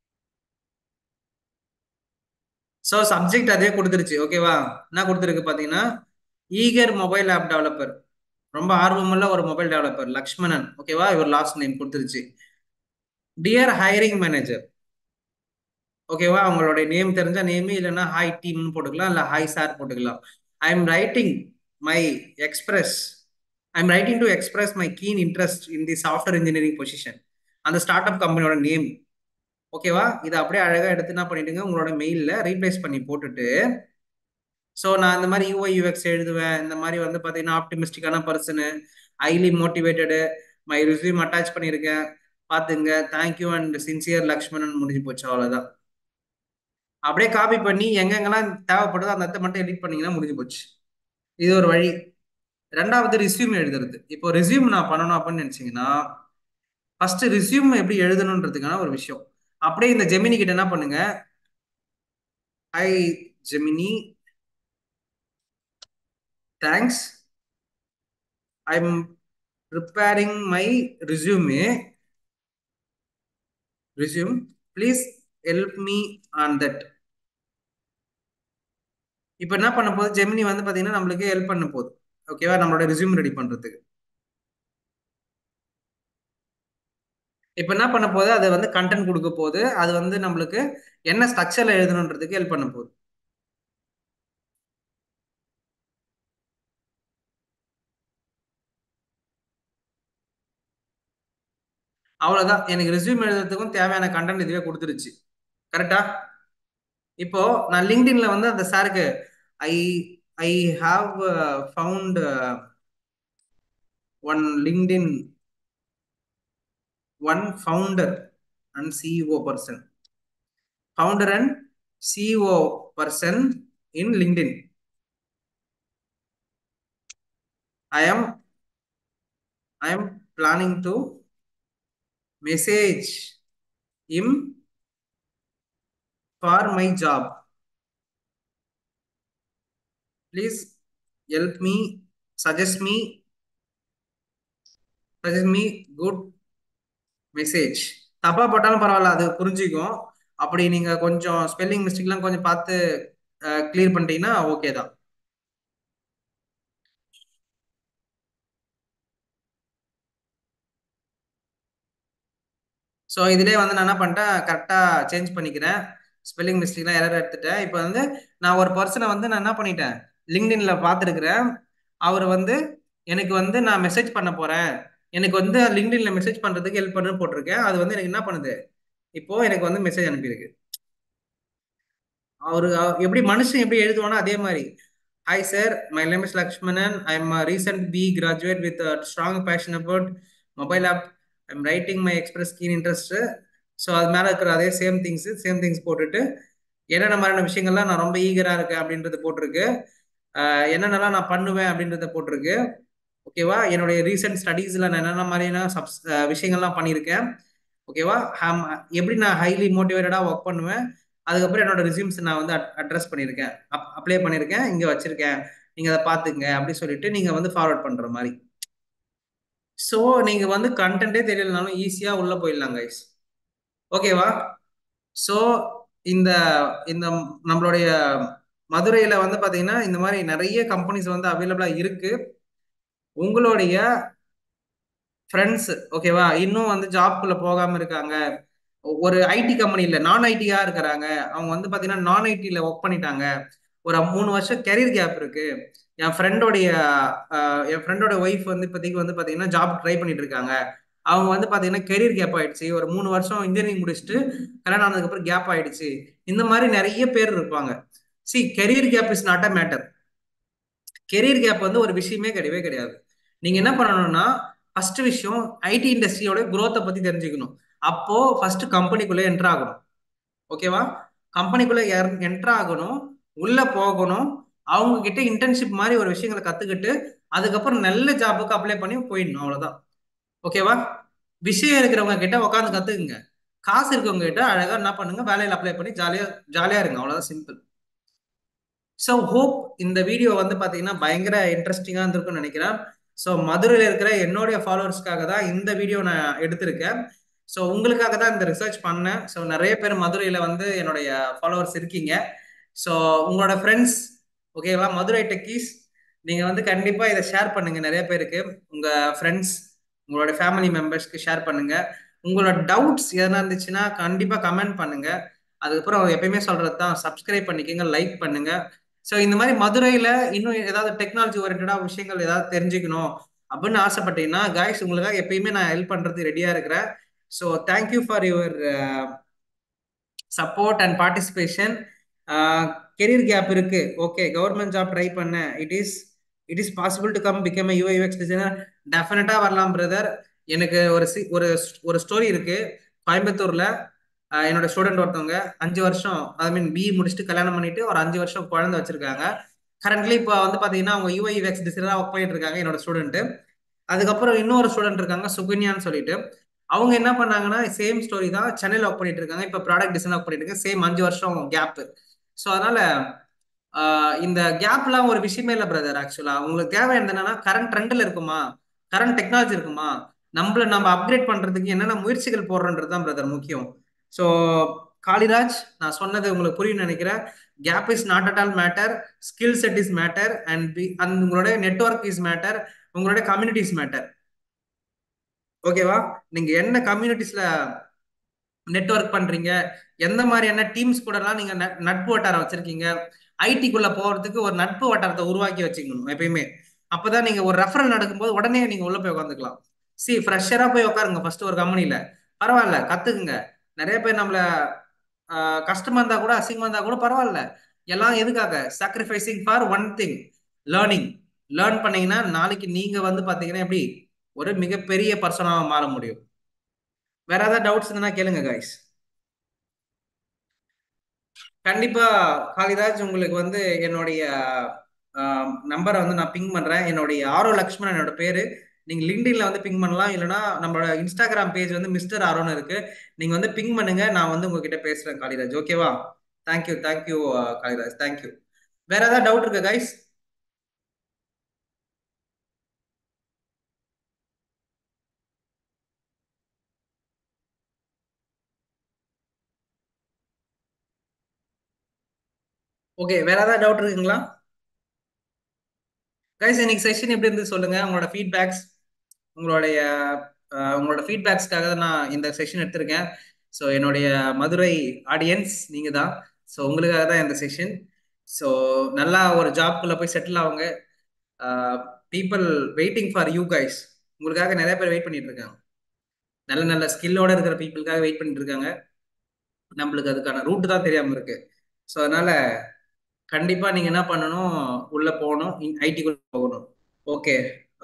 ஸோ சப்ஜெக்ட் அதே கொடுத்துருச்சு ஓகேவா என்ன கொடுத்துருக்கு பார்த்தீங்கன்னா ஈகர் மொபைல் ஆப் டெவலப்பர் ரொம்ப ஆர்வமுள்ள ஒரு மொபைல் டெவலப்பர் லக்ஷ்மணன் ஓகேவா இவர் லாஸ்ட் நேம் கொடுத்துருச்சு டியர் ஹையரிங் மேனேஜர் ஓகேவா அவங்களுடைய நேம் தெரிஞ்ச நேம் இல்லைன்னா ஹாய் டீம்னு போட்டுக்கலாம் இல்லை ஹாய் சார் போட்டுக்கலாம் I am writing my express I am writing to express my keen interest in the software engineering position அந்த ஸ்டார்ட் அப் கம்பெனியோட நேம் ஓகேவா இதை அப்படியே அழகாக எடுத்து என்ன பண்ணிட்டுங்க உங்களோட மெயிலில் ரீப்ளேஸ் பண்ணி போட்டுட்டு ஸோ நான் இந்த மாதிரி யூஐ யூஎக்ஸ் எழுதுவேன் இந்த மாதிரி வந்து பார்த்தீங்கன்னா ஆப்டிமிஸ்டிக்கான person highly motivated my resume attach பண்ணியிருக்கேன் பார்த்துங்க தேங்க்யூ அண்ட் சின்சியர் லக்ஷ்மணன் முடிஞ்சு போச்சு அவ்வளோதான் அப்படியே காப்பி பண்ணி எங்கெங்கெல்லாம் தேவைப்படுதோ அந்த இடத்த மட்டும் எடிட் பண்ணீங்கன்னா முடிஞ்சு போச்சு இது ஒரு வழி ரெண்டாவது ரிசியூம் எழுதுறது இப்போ ரிசியூம் நான் பண்ணணும் அப்படின்னு நினச்சிங்கன்னா ஃபர்ஸ்ட் ரிசியூம் எப்படி எழுதணுன்றதுக்கான ஒரு விஷயம் அப்படியே இந்த ஜெமினி கிட்ட என்ன பண்ணுங்க I Gemini thanks I am preparing my resume resume please help me on that இப்போ என்ன பண்ண போகுது ஜெமினி வந்து பார்த்தீங்கன்னா நம்மளுக்கு ஹெல்ப் பண்ண போகுது ஓகேவா நம்மளோட ரிசியூம் ரெடி பண்ணுறதுக்கு இப்போ என்ன பண்ண போகுது அது வந்து கண்டென்ட் கொடுக்க போகுது அது வந்து நம்மளுக்கு என்ன ஸ்ட்ரக்சர்ல எழுதணுன்றதுக்கு ஹெல்ப் பண்ண போகுது அவ்வளோதான் எனக்கு ரெஸ்யூம் எழுதுறதுக்கும் தேவையான கண்டென்ட் இதுவே கொடுத்துருச்சு கரெக்டா இப்போ நான் லிங்க்டின்ல வந்து அந்த சாருக்கு I I have found one LinkedIn one founder and CEO person founder and CEO person in LinkedIn I am I am planning to message him for my job. Please help me, suggest me, suggest me good message. தப்பா போட்டாலும் பரவாயில்ல அது புரிஞ்சுக்கும் அப்படி நீங்க கொஞ்சம் spelling மிஸ்டேக்லாம் கொஞ்சம் பார்த்து கிளியர் பண்ணிட்டீங்கன்னா ஓகே தான் ஸோ இதிலே வந்து நான் என்ன பண்ணிட்டேன் கரெக்டாக சேஞ்ச் பண்ணிக்கிறேன் ஸ்பெல்லிங் மிஸ்டேக்லாம் எரர் எடுத்துட்டேன் இப்போ வந்து நான் ஒரு பர்சனை வந்து நான் என்ன பண்ணிட்டேன் லிங்க்டின்ல பார்த்துருக்குறேன் அவர் வந்து எனக்கு வந்து நான் மெசேஜ் பண்ண போறேன் எனக்கு வந்து லிங்க்டின்ல மெசேஜ் பண்றதுக்கு ஹெல்ப் பண்ணு போட்டிருக்கேன் அது வந்து எனக்கு என்ன பண்ணுது இப்போ எனக்கு வந்து மெசேஜ் அனுப்பியிருக்கு அவரு எப்படி மனுஷன் எப்படி எழுதுவானோ அதே மாதிரி hi sir my name is Lakshmanan I am recent B graduate with strong passion about mobile app I am writing my express keen interest so அது மேலே இருக்கிற அதே சேம் திங்ஸ் சேம் திங்ஸ் போட்டுட்டு என்னென்ன மாதிரியான விஷயங்கள்லாம் நான் ரொம்ப ஈகராக இருக்கேன் அப்படின்றது போட்டிருக்கு என்னென்னலாம் நான் பண்ணுவேன் அப்படின்றத போட்டிருக்கு ஓகேவா என்னுடைய ரீசெண்ட் ஸ்டடீஸில் நான் என்னென்ன மாதிரியான சப்ஸ் விஷயங்கள்லாம் பண்ணியிருக்கேன் ஓகேவா எப்படி நான் ஹைலி மோட்டிவேட்டடாக ஒர்க் பண்ணுவேன் அதுக்கப்புறம் என்னோட ரிசியூம்ஸ் நான் வந்து அட்ரஸ் பண்ணியிருக்கேன் அப் அப்ளை பண்ணியிருக்கேன் இங்கே வச்சுருக்கேன் நீங்கள் அதை பார்த்துங்க அப்படி சொல்லிட்டு நீங்கள் வந்து ஃபார்வர்ட் பண்ணுற மாதிரி ஸோ நீங்கள் வந்து கண்டென்ட்டே தெரியலனாலும் ஈஸியாக உள்ளே போயிடலாம் கைஸ் ஓகேவா ஸோ இந்த இந்த நம்மளுடைய மதுரையில் வந்து பார்த்தீங்கன்னா இந்த மாதிரி நிறைய கம்பெனிஸ் வந்து அவைலபிளாக இருக்கு உங்களுடைய ஃப்ரெண்ட்ஸ் ஓகேவா இன்னும் வந்து ஜாப்குள்ளே போகாமல் இருக்காங்க ஒரு ஐடி கம்பெனி இல்லை நான் ஐடியா இருக்கிறாங்க அவங்க வந்து பார்த்தீங்கன்னா நான் ஐடியில் ஒர்க் பண்ணிட்டாங்க ஒரு மூணு வருஷம் கெரியர் கேப் இருக்கு என் ஃப்ரெண்டோடைய என் ஃப்ரெண்டோட ஒய்ஃப் வந்து இப்போதைக்கு வந்து பார்த்தீங்கன்னா ஜாப் ட்ரை பண்ணிட்டு இருக்காங்க அவங்க வந்து பார்த்தீங்கன்னா கெரியர் கேப் ஆயிடுச்சு ஒரு மூணு வருஷம் இன்ஜினியரிங் முடிச்சுட்டு கல்யாணம் ஆனதுக்கப்புறம் கேப் ஆயிடுச்சு இந்த மாதிரி நிறைய பேர் இருப்பாங்க see career gap is not a matter career gap வந்து ஒரு விஷயமே கிடையவே கிடையாது நீங்க என்ன பண்ணணும்னா ஃபர்ஸ்ட் விஷயம் ஐடி இண்டஸ்ட்ரியோட growth-அ பத்தி தெரிஞ்சுக்கணும் அப்போ ஃபர்ஸ்ட் கம்பெனிக்குள்ள என்டர் ஆகணும் ஓகேவா கம்பெனிக்குள்ள என்டர் ஆகணும் உள்ள போகணும் அவங்க கிட்ட இன்டர்ன்ஷிப் மாதிரி ஒரு விஷயங்களை கத்துக்கிட்டு அதுக்கப்புறம் நல்ல ஜாபுக்கு அப்ளை பண்ணி போயிடணும் அவ்வளவுதான் ஓகேவா விஷயம் இருக்கிறவங்க கிட்ட உட்காந்து கத்துக்குங்க காசு இருக்கவங்க கிட்ட அழகா என்ன பண்ணுங்க வேலையில அப்ளை பண்ணி ஜாலியா ஜாலியா இருங்க அவ்வளவுதான் சிம்பிள் ஸோ ஹோப் இந்த வீடியோ வந்து பார்த்தீங்கன்னா பயங்கர இன்ட்ரெஸ்டிங்காக இருந்திருக்கும்னு நினைக்கிறேன் ஸோ மதுரையில் இருக்கிற என்னுடைய ஃபாலோவர்ஸ்க்காக தான் இந்த வீடியோ நான் எடுத்திருக்கேன் ஸோ உங்களுக்காக தான் இந்த ரிசர்ச் பண்ணேன் ஸோ நிறைய பேர் மதுரையில் வந்து என்னுடைய ஃபாலோவர்ஸ் இருக்கீங்க ஸோ உங்களோட ஃப்ரெண்ட்ஸ் ஓகேவா மதுரை டெக்கீஸ் நீங்கள் வந்து கண்டிப்பாக இதை ஷேர் பண்ணுங்க நிறைய பேருக்கு உங்கள் ஃப்ரெண்ட்ஸ் உங்களோட ஃபேமிலி மெம்பர்ஸ்க்கு ஷேர் பண்ணுங்க உங்களோட டவுட்ஸ் எதனா இருந்துச்சுன்னா கண்டிப்பாக கமெண்ட் பண்ணுங்க அதுக்கப்புறம் எப்பயுமே சொல்றது தான் சப்ஸ்கிரைப் பண்ணிக்கோங்க லைக் பண்ணுங்க ஸோ இந்த மாதிரி மதுரையில் இன்னும் ஏதாவது டெக்னாலஜி ஓரியன்டாக விஷயங்கள் ஏதாவது தெரிஞ்சுக்கணும் அப்படின்னு ஆசைப்பட்டீங்கன்னா காய்ஸ் உங்களுக்காக எப்பயுமே நான் ஹெல்ப் பண்ணுறது ரெடியாக இருக்கிறேன் so thank you for your support and participation career gap இருக்கு ஓகே கவர்மெண்ட் ஜாப் ட்ரை பண்ணேன் it is it is possible to come become UI UX designer டெஃபினட்டா வரலாம் பிரதர் எனக்கு ஒரு சி ஒரு ஒரு ஸ்டோரி இருக்கு கோயம்புத்தூர்ல என்னோட ஸ்டூடெண்ட் ஒருத்தவங்க அஞ்சு வருஷம் ஐ மீன் பிஇ முடிச்சுட்டு கல்யாணம் பண்ணிட்டு ஒரு அஞ்சு வருஷம் குழந்தை வச்சிருக்காங்க கரண்ட்லி இப்போ வந்து பாத்தீங்கன்னா அவங்க யூஐ யூஎக்ஸ் டிசைனரா ஒர்க் பண்ணிட்டு இருக்காங்க என்னோட ஸ்டூடெண்ட் அதுக்கப்புறம் இன்னொரு ஸ்டூடெண்ட் இருக்காங்க சுகன்யான்னு சொல்லிட்டு அவங்க என்ன பண்ணாங்கன்னா சேம் ஸ்டோரி தான் சென்னையில் ஒர்க் பண்ணிட்டு இருக்காங்க இப்போ ப்ராடக்ட் டிசைன் ஒர்க் பண்ணிட்டு இருக்காங்க சேம் அஞ்சு வருஷம் கேப் ஸோ அதனால இந்த கேப்லாம் ஒரு விஷயமே இல்லை பிரதர் ஆக்சுவலா உங்களுக்கு தேவை என்னன்னா கரண்ட் ட்ரெண்ட்ல இருக்குமா கரண்ட் டெக்னாலஜி இருக்குமா நம்மள நம்ம அப்கிரேட் பண்றதுக்கு என்னென்ன முயற்சிகள் போடுறன்றது தான் பிரதர் முக்கியம் ஸோ காளிராஜ் நான் சொன்னது உங்களுக்கு புரியும் நினைக்கிறேன் gap is not at all matter skill set is matter and பி அண்ட் உங்களுடைய நெட்ஒர்க் இஸ் மேட்டர் உங்களுடைய கம்யூனிட்டிஸ் மேட்டர் ஓகேவா நீங்க என்ன கம்யூனிட்டிஸ்ல நெட்ஒர்க் பண்றீங்க எந்த மாதிரியான டீம்ஸ் கூடலாம் நீங்க நட்பு வட்டாரம் வச்சிருக்கீங்க ஐடிக்குள்ள போறதுக்கு ஒரு நட்பு வட்டாரத்தை உருவாக்கி வச்சுக்கணும் எப்பயுமே அப்பதான் நீங்க ஒரு ரெஃபரல் நடக்கும்போது உடனே நீங்க உள்ள போய் உட்காந்துக்கலாம் சி ஃப்ரெஷரா போய் உட்காருங்க ஃபர்ஸ்ட் ஒரு கம்பெனில பரவாயில்ல கத்துக்குங்க நிறைய பேர் நம்மள கஷ்டமா இருந்தா கூட அசிங்கமா இருந்தா கூட பரவாயில்ல எல்லாம் எதுக்காக sacrificing for one thing learning learn பண்ணீங்கன்னா நாளைக்கு நீங்க வந்து பாத்தீங்கன்னா எப்படி ஒரு மிகப்பெரிய பர்சனாக மாற முடியும் வேற ஏதாவது டவுட்ஸ் இருந்தா கேளுங்க கைஸ் கண்டிப்பா காளிராஜ் உங்களுக்கு வந்து என்னுடைய நம்பரை வந்து நான் பிங் பண்றேன் என்னுடைய ஆரோ லக்ஷ்மணன் என்னோட பேரு நீங்க லிங்க்டின்ல வந்து பிங் பண்ணலாம் இல்லைன்னா நம்மளோட இன்ஸ்டாகிராம் பேஜ் வந்து மிஸ்டர் ஆரோன்னு இருக்கு நீங்க வந்து பிங் பண்ணுங்க நான் வந்து உங்ககிட்ட பேசுறேன் காளிராஜ் ஓகேவா தேங்க்யூ தேங்க்யூ காளிராஜ் தேங்க்யூ வேற ஏதாவது டவுட் இருக்கு கைஸ் ஓகே வேற ஏதாவது டவுட் இருக்குங்களா கைஸ் இன்னைக்கு செஷன் எப்படி இருந்து சொல்லுங்க உங்களோட ஃபீட்பேக்ஸ் உங்களுடைய உங்களோட ஃபீட்பேக்ஸ்க்காக தான் நான் இந்த செஷன் எடுத்திருக்கேன் ஸோ என்னுடைய மதுரை ஆடியன்ஸ் நீங்க தான் ஸோ உங்களுக்காக தான் இந்த செஷன் ஸோ நல்லா ஒரு ஜாப்குள்ள போய் செட்டில் ஆகுங்க people waiting for you guys உங்களுக்காக நிறைய பேர் வெயிட் பண்ணிட்டு இருக்காங்க நல்ல நல்ல ஸ்கில்லோட இருக்கிற பீப்புளுக்காக வெயிட் பண்ணிட்டு இருக்காங்க நம்மளுக்கு அதுக்கான ரூட் தான் தெரியாம இருக்கு ஸோ அதனால கண்டிப்பா நீங்க என்ன பண்ணணும் உள்ள போகணும் ஐடிக்குள்ள போகணும் okay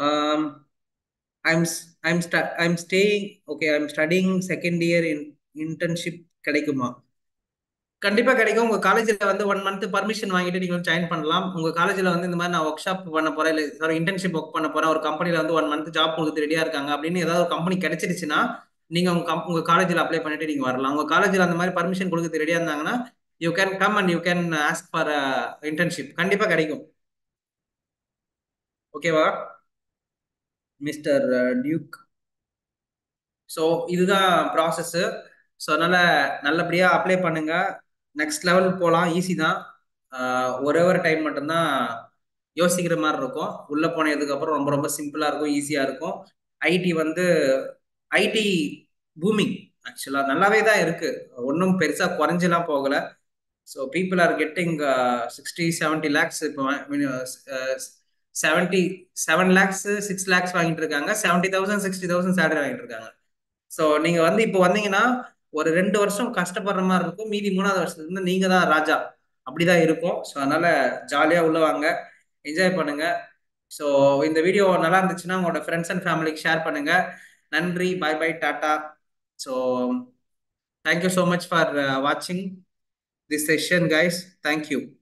I'm I'm I'm staying okay I'm studying second year in internship கிடைக்குமா கண்டிப்பா கிடைக்கும் உங்க காலேஜ்ல வந்து ஒன் மந்த் பர்மிஷன் வாங்கிட்டு நீங்க ஜாயின் பண்ணலாம் உங்க காலேஜ்ல வந்து இந்த மாதிரி நான் ஒர்க் ஷாப் பண்ண போறேன் இல்ல சாரி இன்டர்ன்ஷிப் ஒர்க் பண்ண போறேன் ஒரு கம்பெனில வந்து ஒன் மந்த் ஜாப் கொடுத்து ரெடியா இருக்காங்க அப்படின்னு ஏதாவது ஒரு கம்பெனி கிடைச்சிருச்சுன்னா நீங்க உங்க உங்க காலேஜ்ல அப்ளை பண்ணிட்டு நீங்க வரலாம் உங்க காலேஜ்ல அந்த மாதிரி பர்மிஷன் கொடுக்க ரெடியா இருந்தாங்கன்னா you can come and you can ask for internship கண்டிப்பா கிடைக்கும் ஓகேவா மிஸ்டர் டியூக் ஸோ இதுதான் ப்ராசஸ் ஸோ அதனால நல்லபடியா அப்ளை பண்ணுங்க நெக்ஸ்ட் லெவல் போகலாம் ஈஸி தான் ஒரே ஒரு டைம் மட்டும்தான் யோசிக்கிற மாதிரி இருக்கும் உள்ள போனதுக்கு அப்புறம் ரொம்ப ரொம்ப சிம்பிளா இருக்கும் ஈஸியா இருக்கும் ஐடி வந்து ஐடி பூமிங் ஆக்சுவலா நல்லாவே தான் இருக்கு ஒன்றும் பெருசா குறைஞ்செல்லாம் போகல so people are getting sixty seventy lakhs இப்போ seventy seven lakhs six lakhs வாங்கிட்டு இருக்காங்க seventy thousand sixty thousand salary வாங்கிட்டு இருக்காங்க ஸோ நீங்க வந்து இப்போ வந்தீங்கன்னா ஒரு ரெண்டு வருஷம் கஷ்டப்படுற மாதிரி இருக்கும் மீதி மூணாவது வருஷத்துல இருந்து நீங்க தான் ராஜா அப்படிதான் இருக்கும் ஸோ அதனால ஜாலியா உள்ள வாங்க என்ஜாய் பண்ணுங்க ஸோ இந்த வீடியோ நல்லா இருந்துச்சுன்னா உங்களோட ஃப்ரெண்ட்ஸ் அண்ட் ஃபேமிலிக்கு ஷேர் பண்ணுங்க நன்றி பை பை டாட்டா so thank you so much for வாட்சிங் திஸ் செஷன் கைஸ் தேங்க்யூ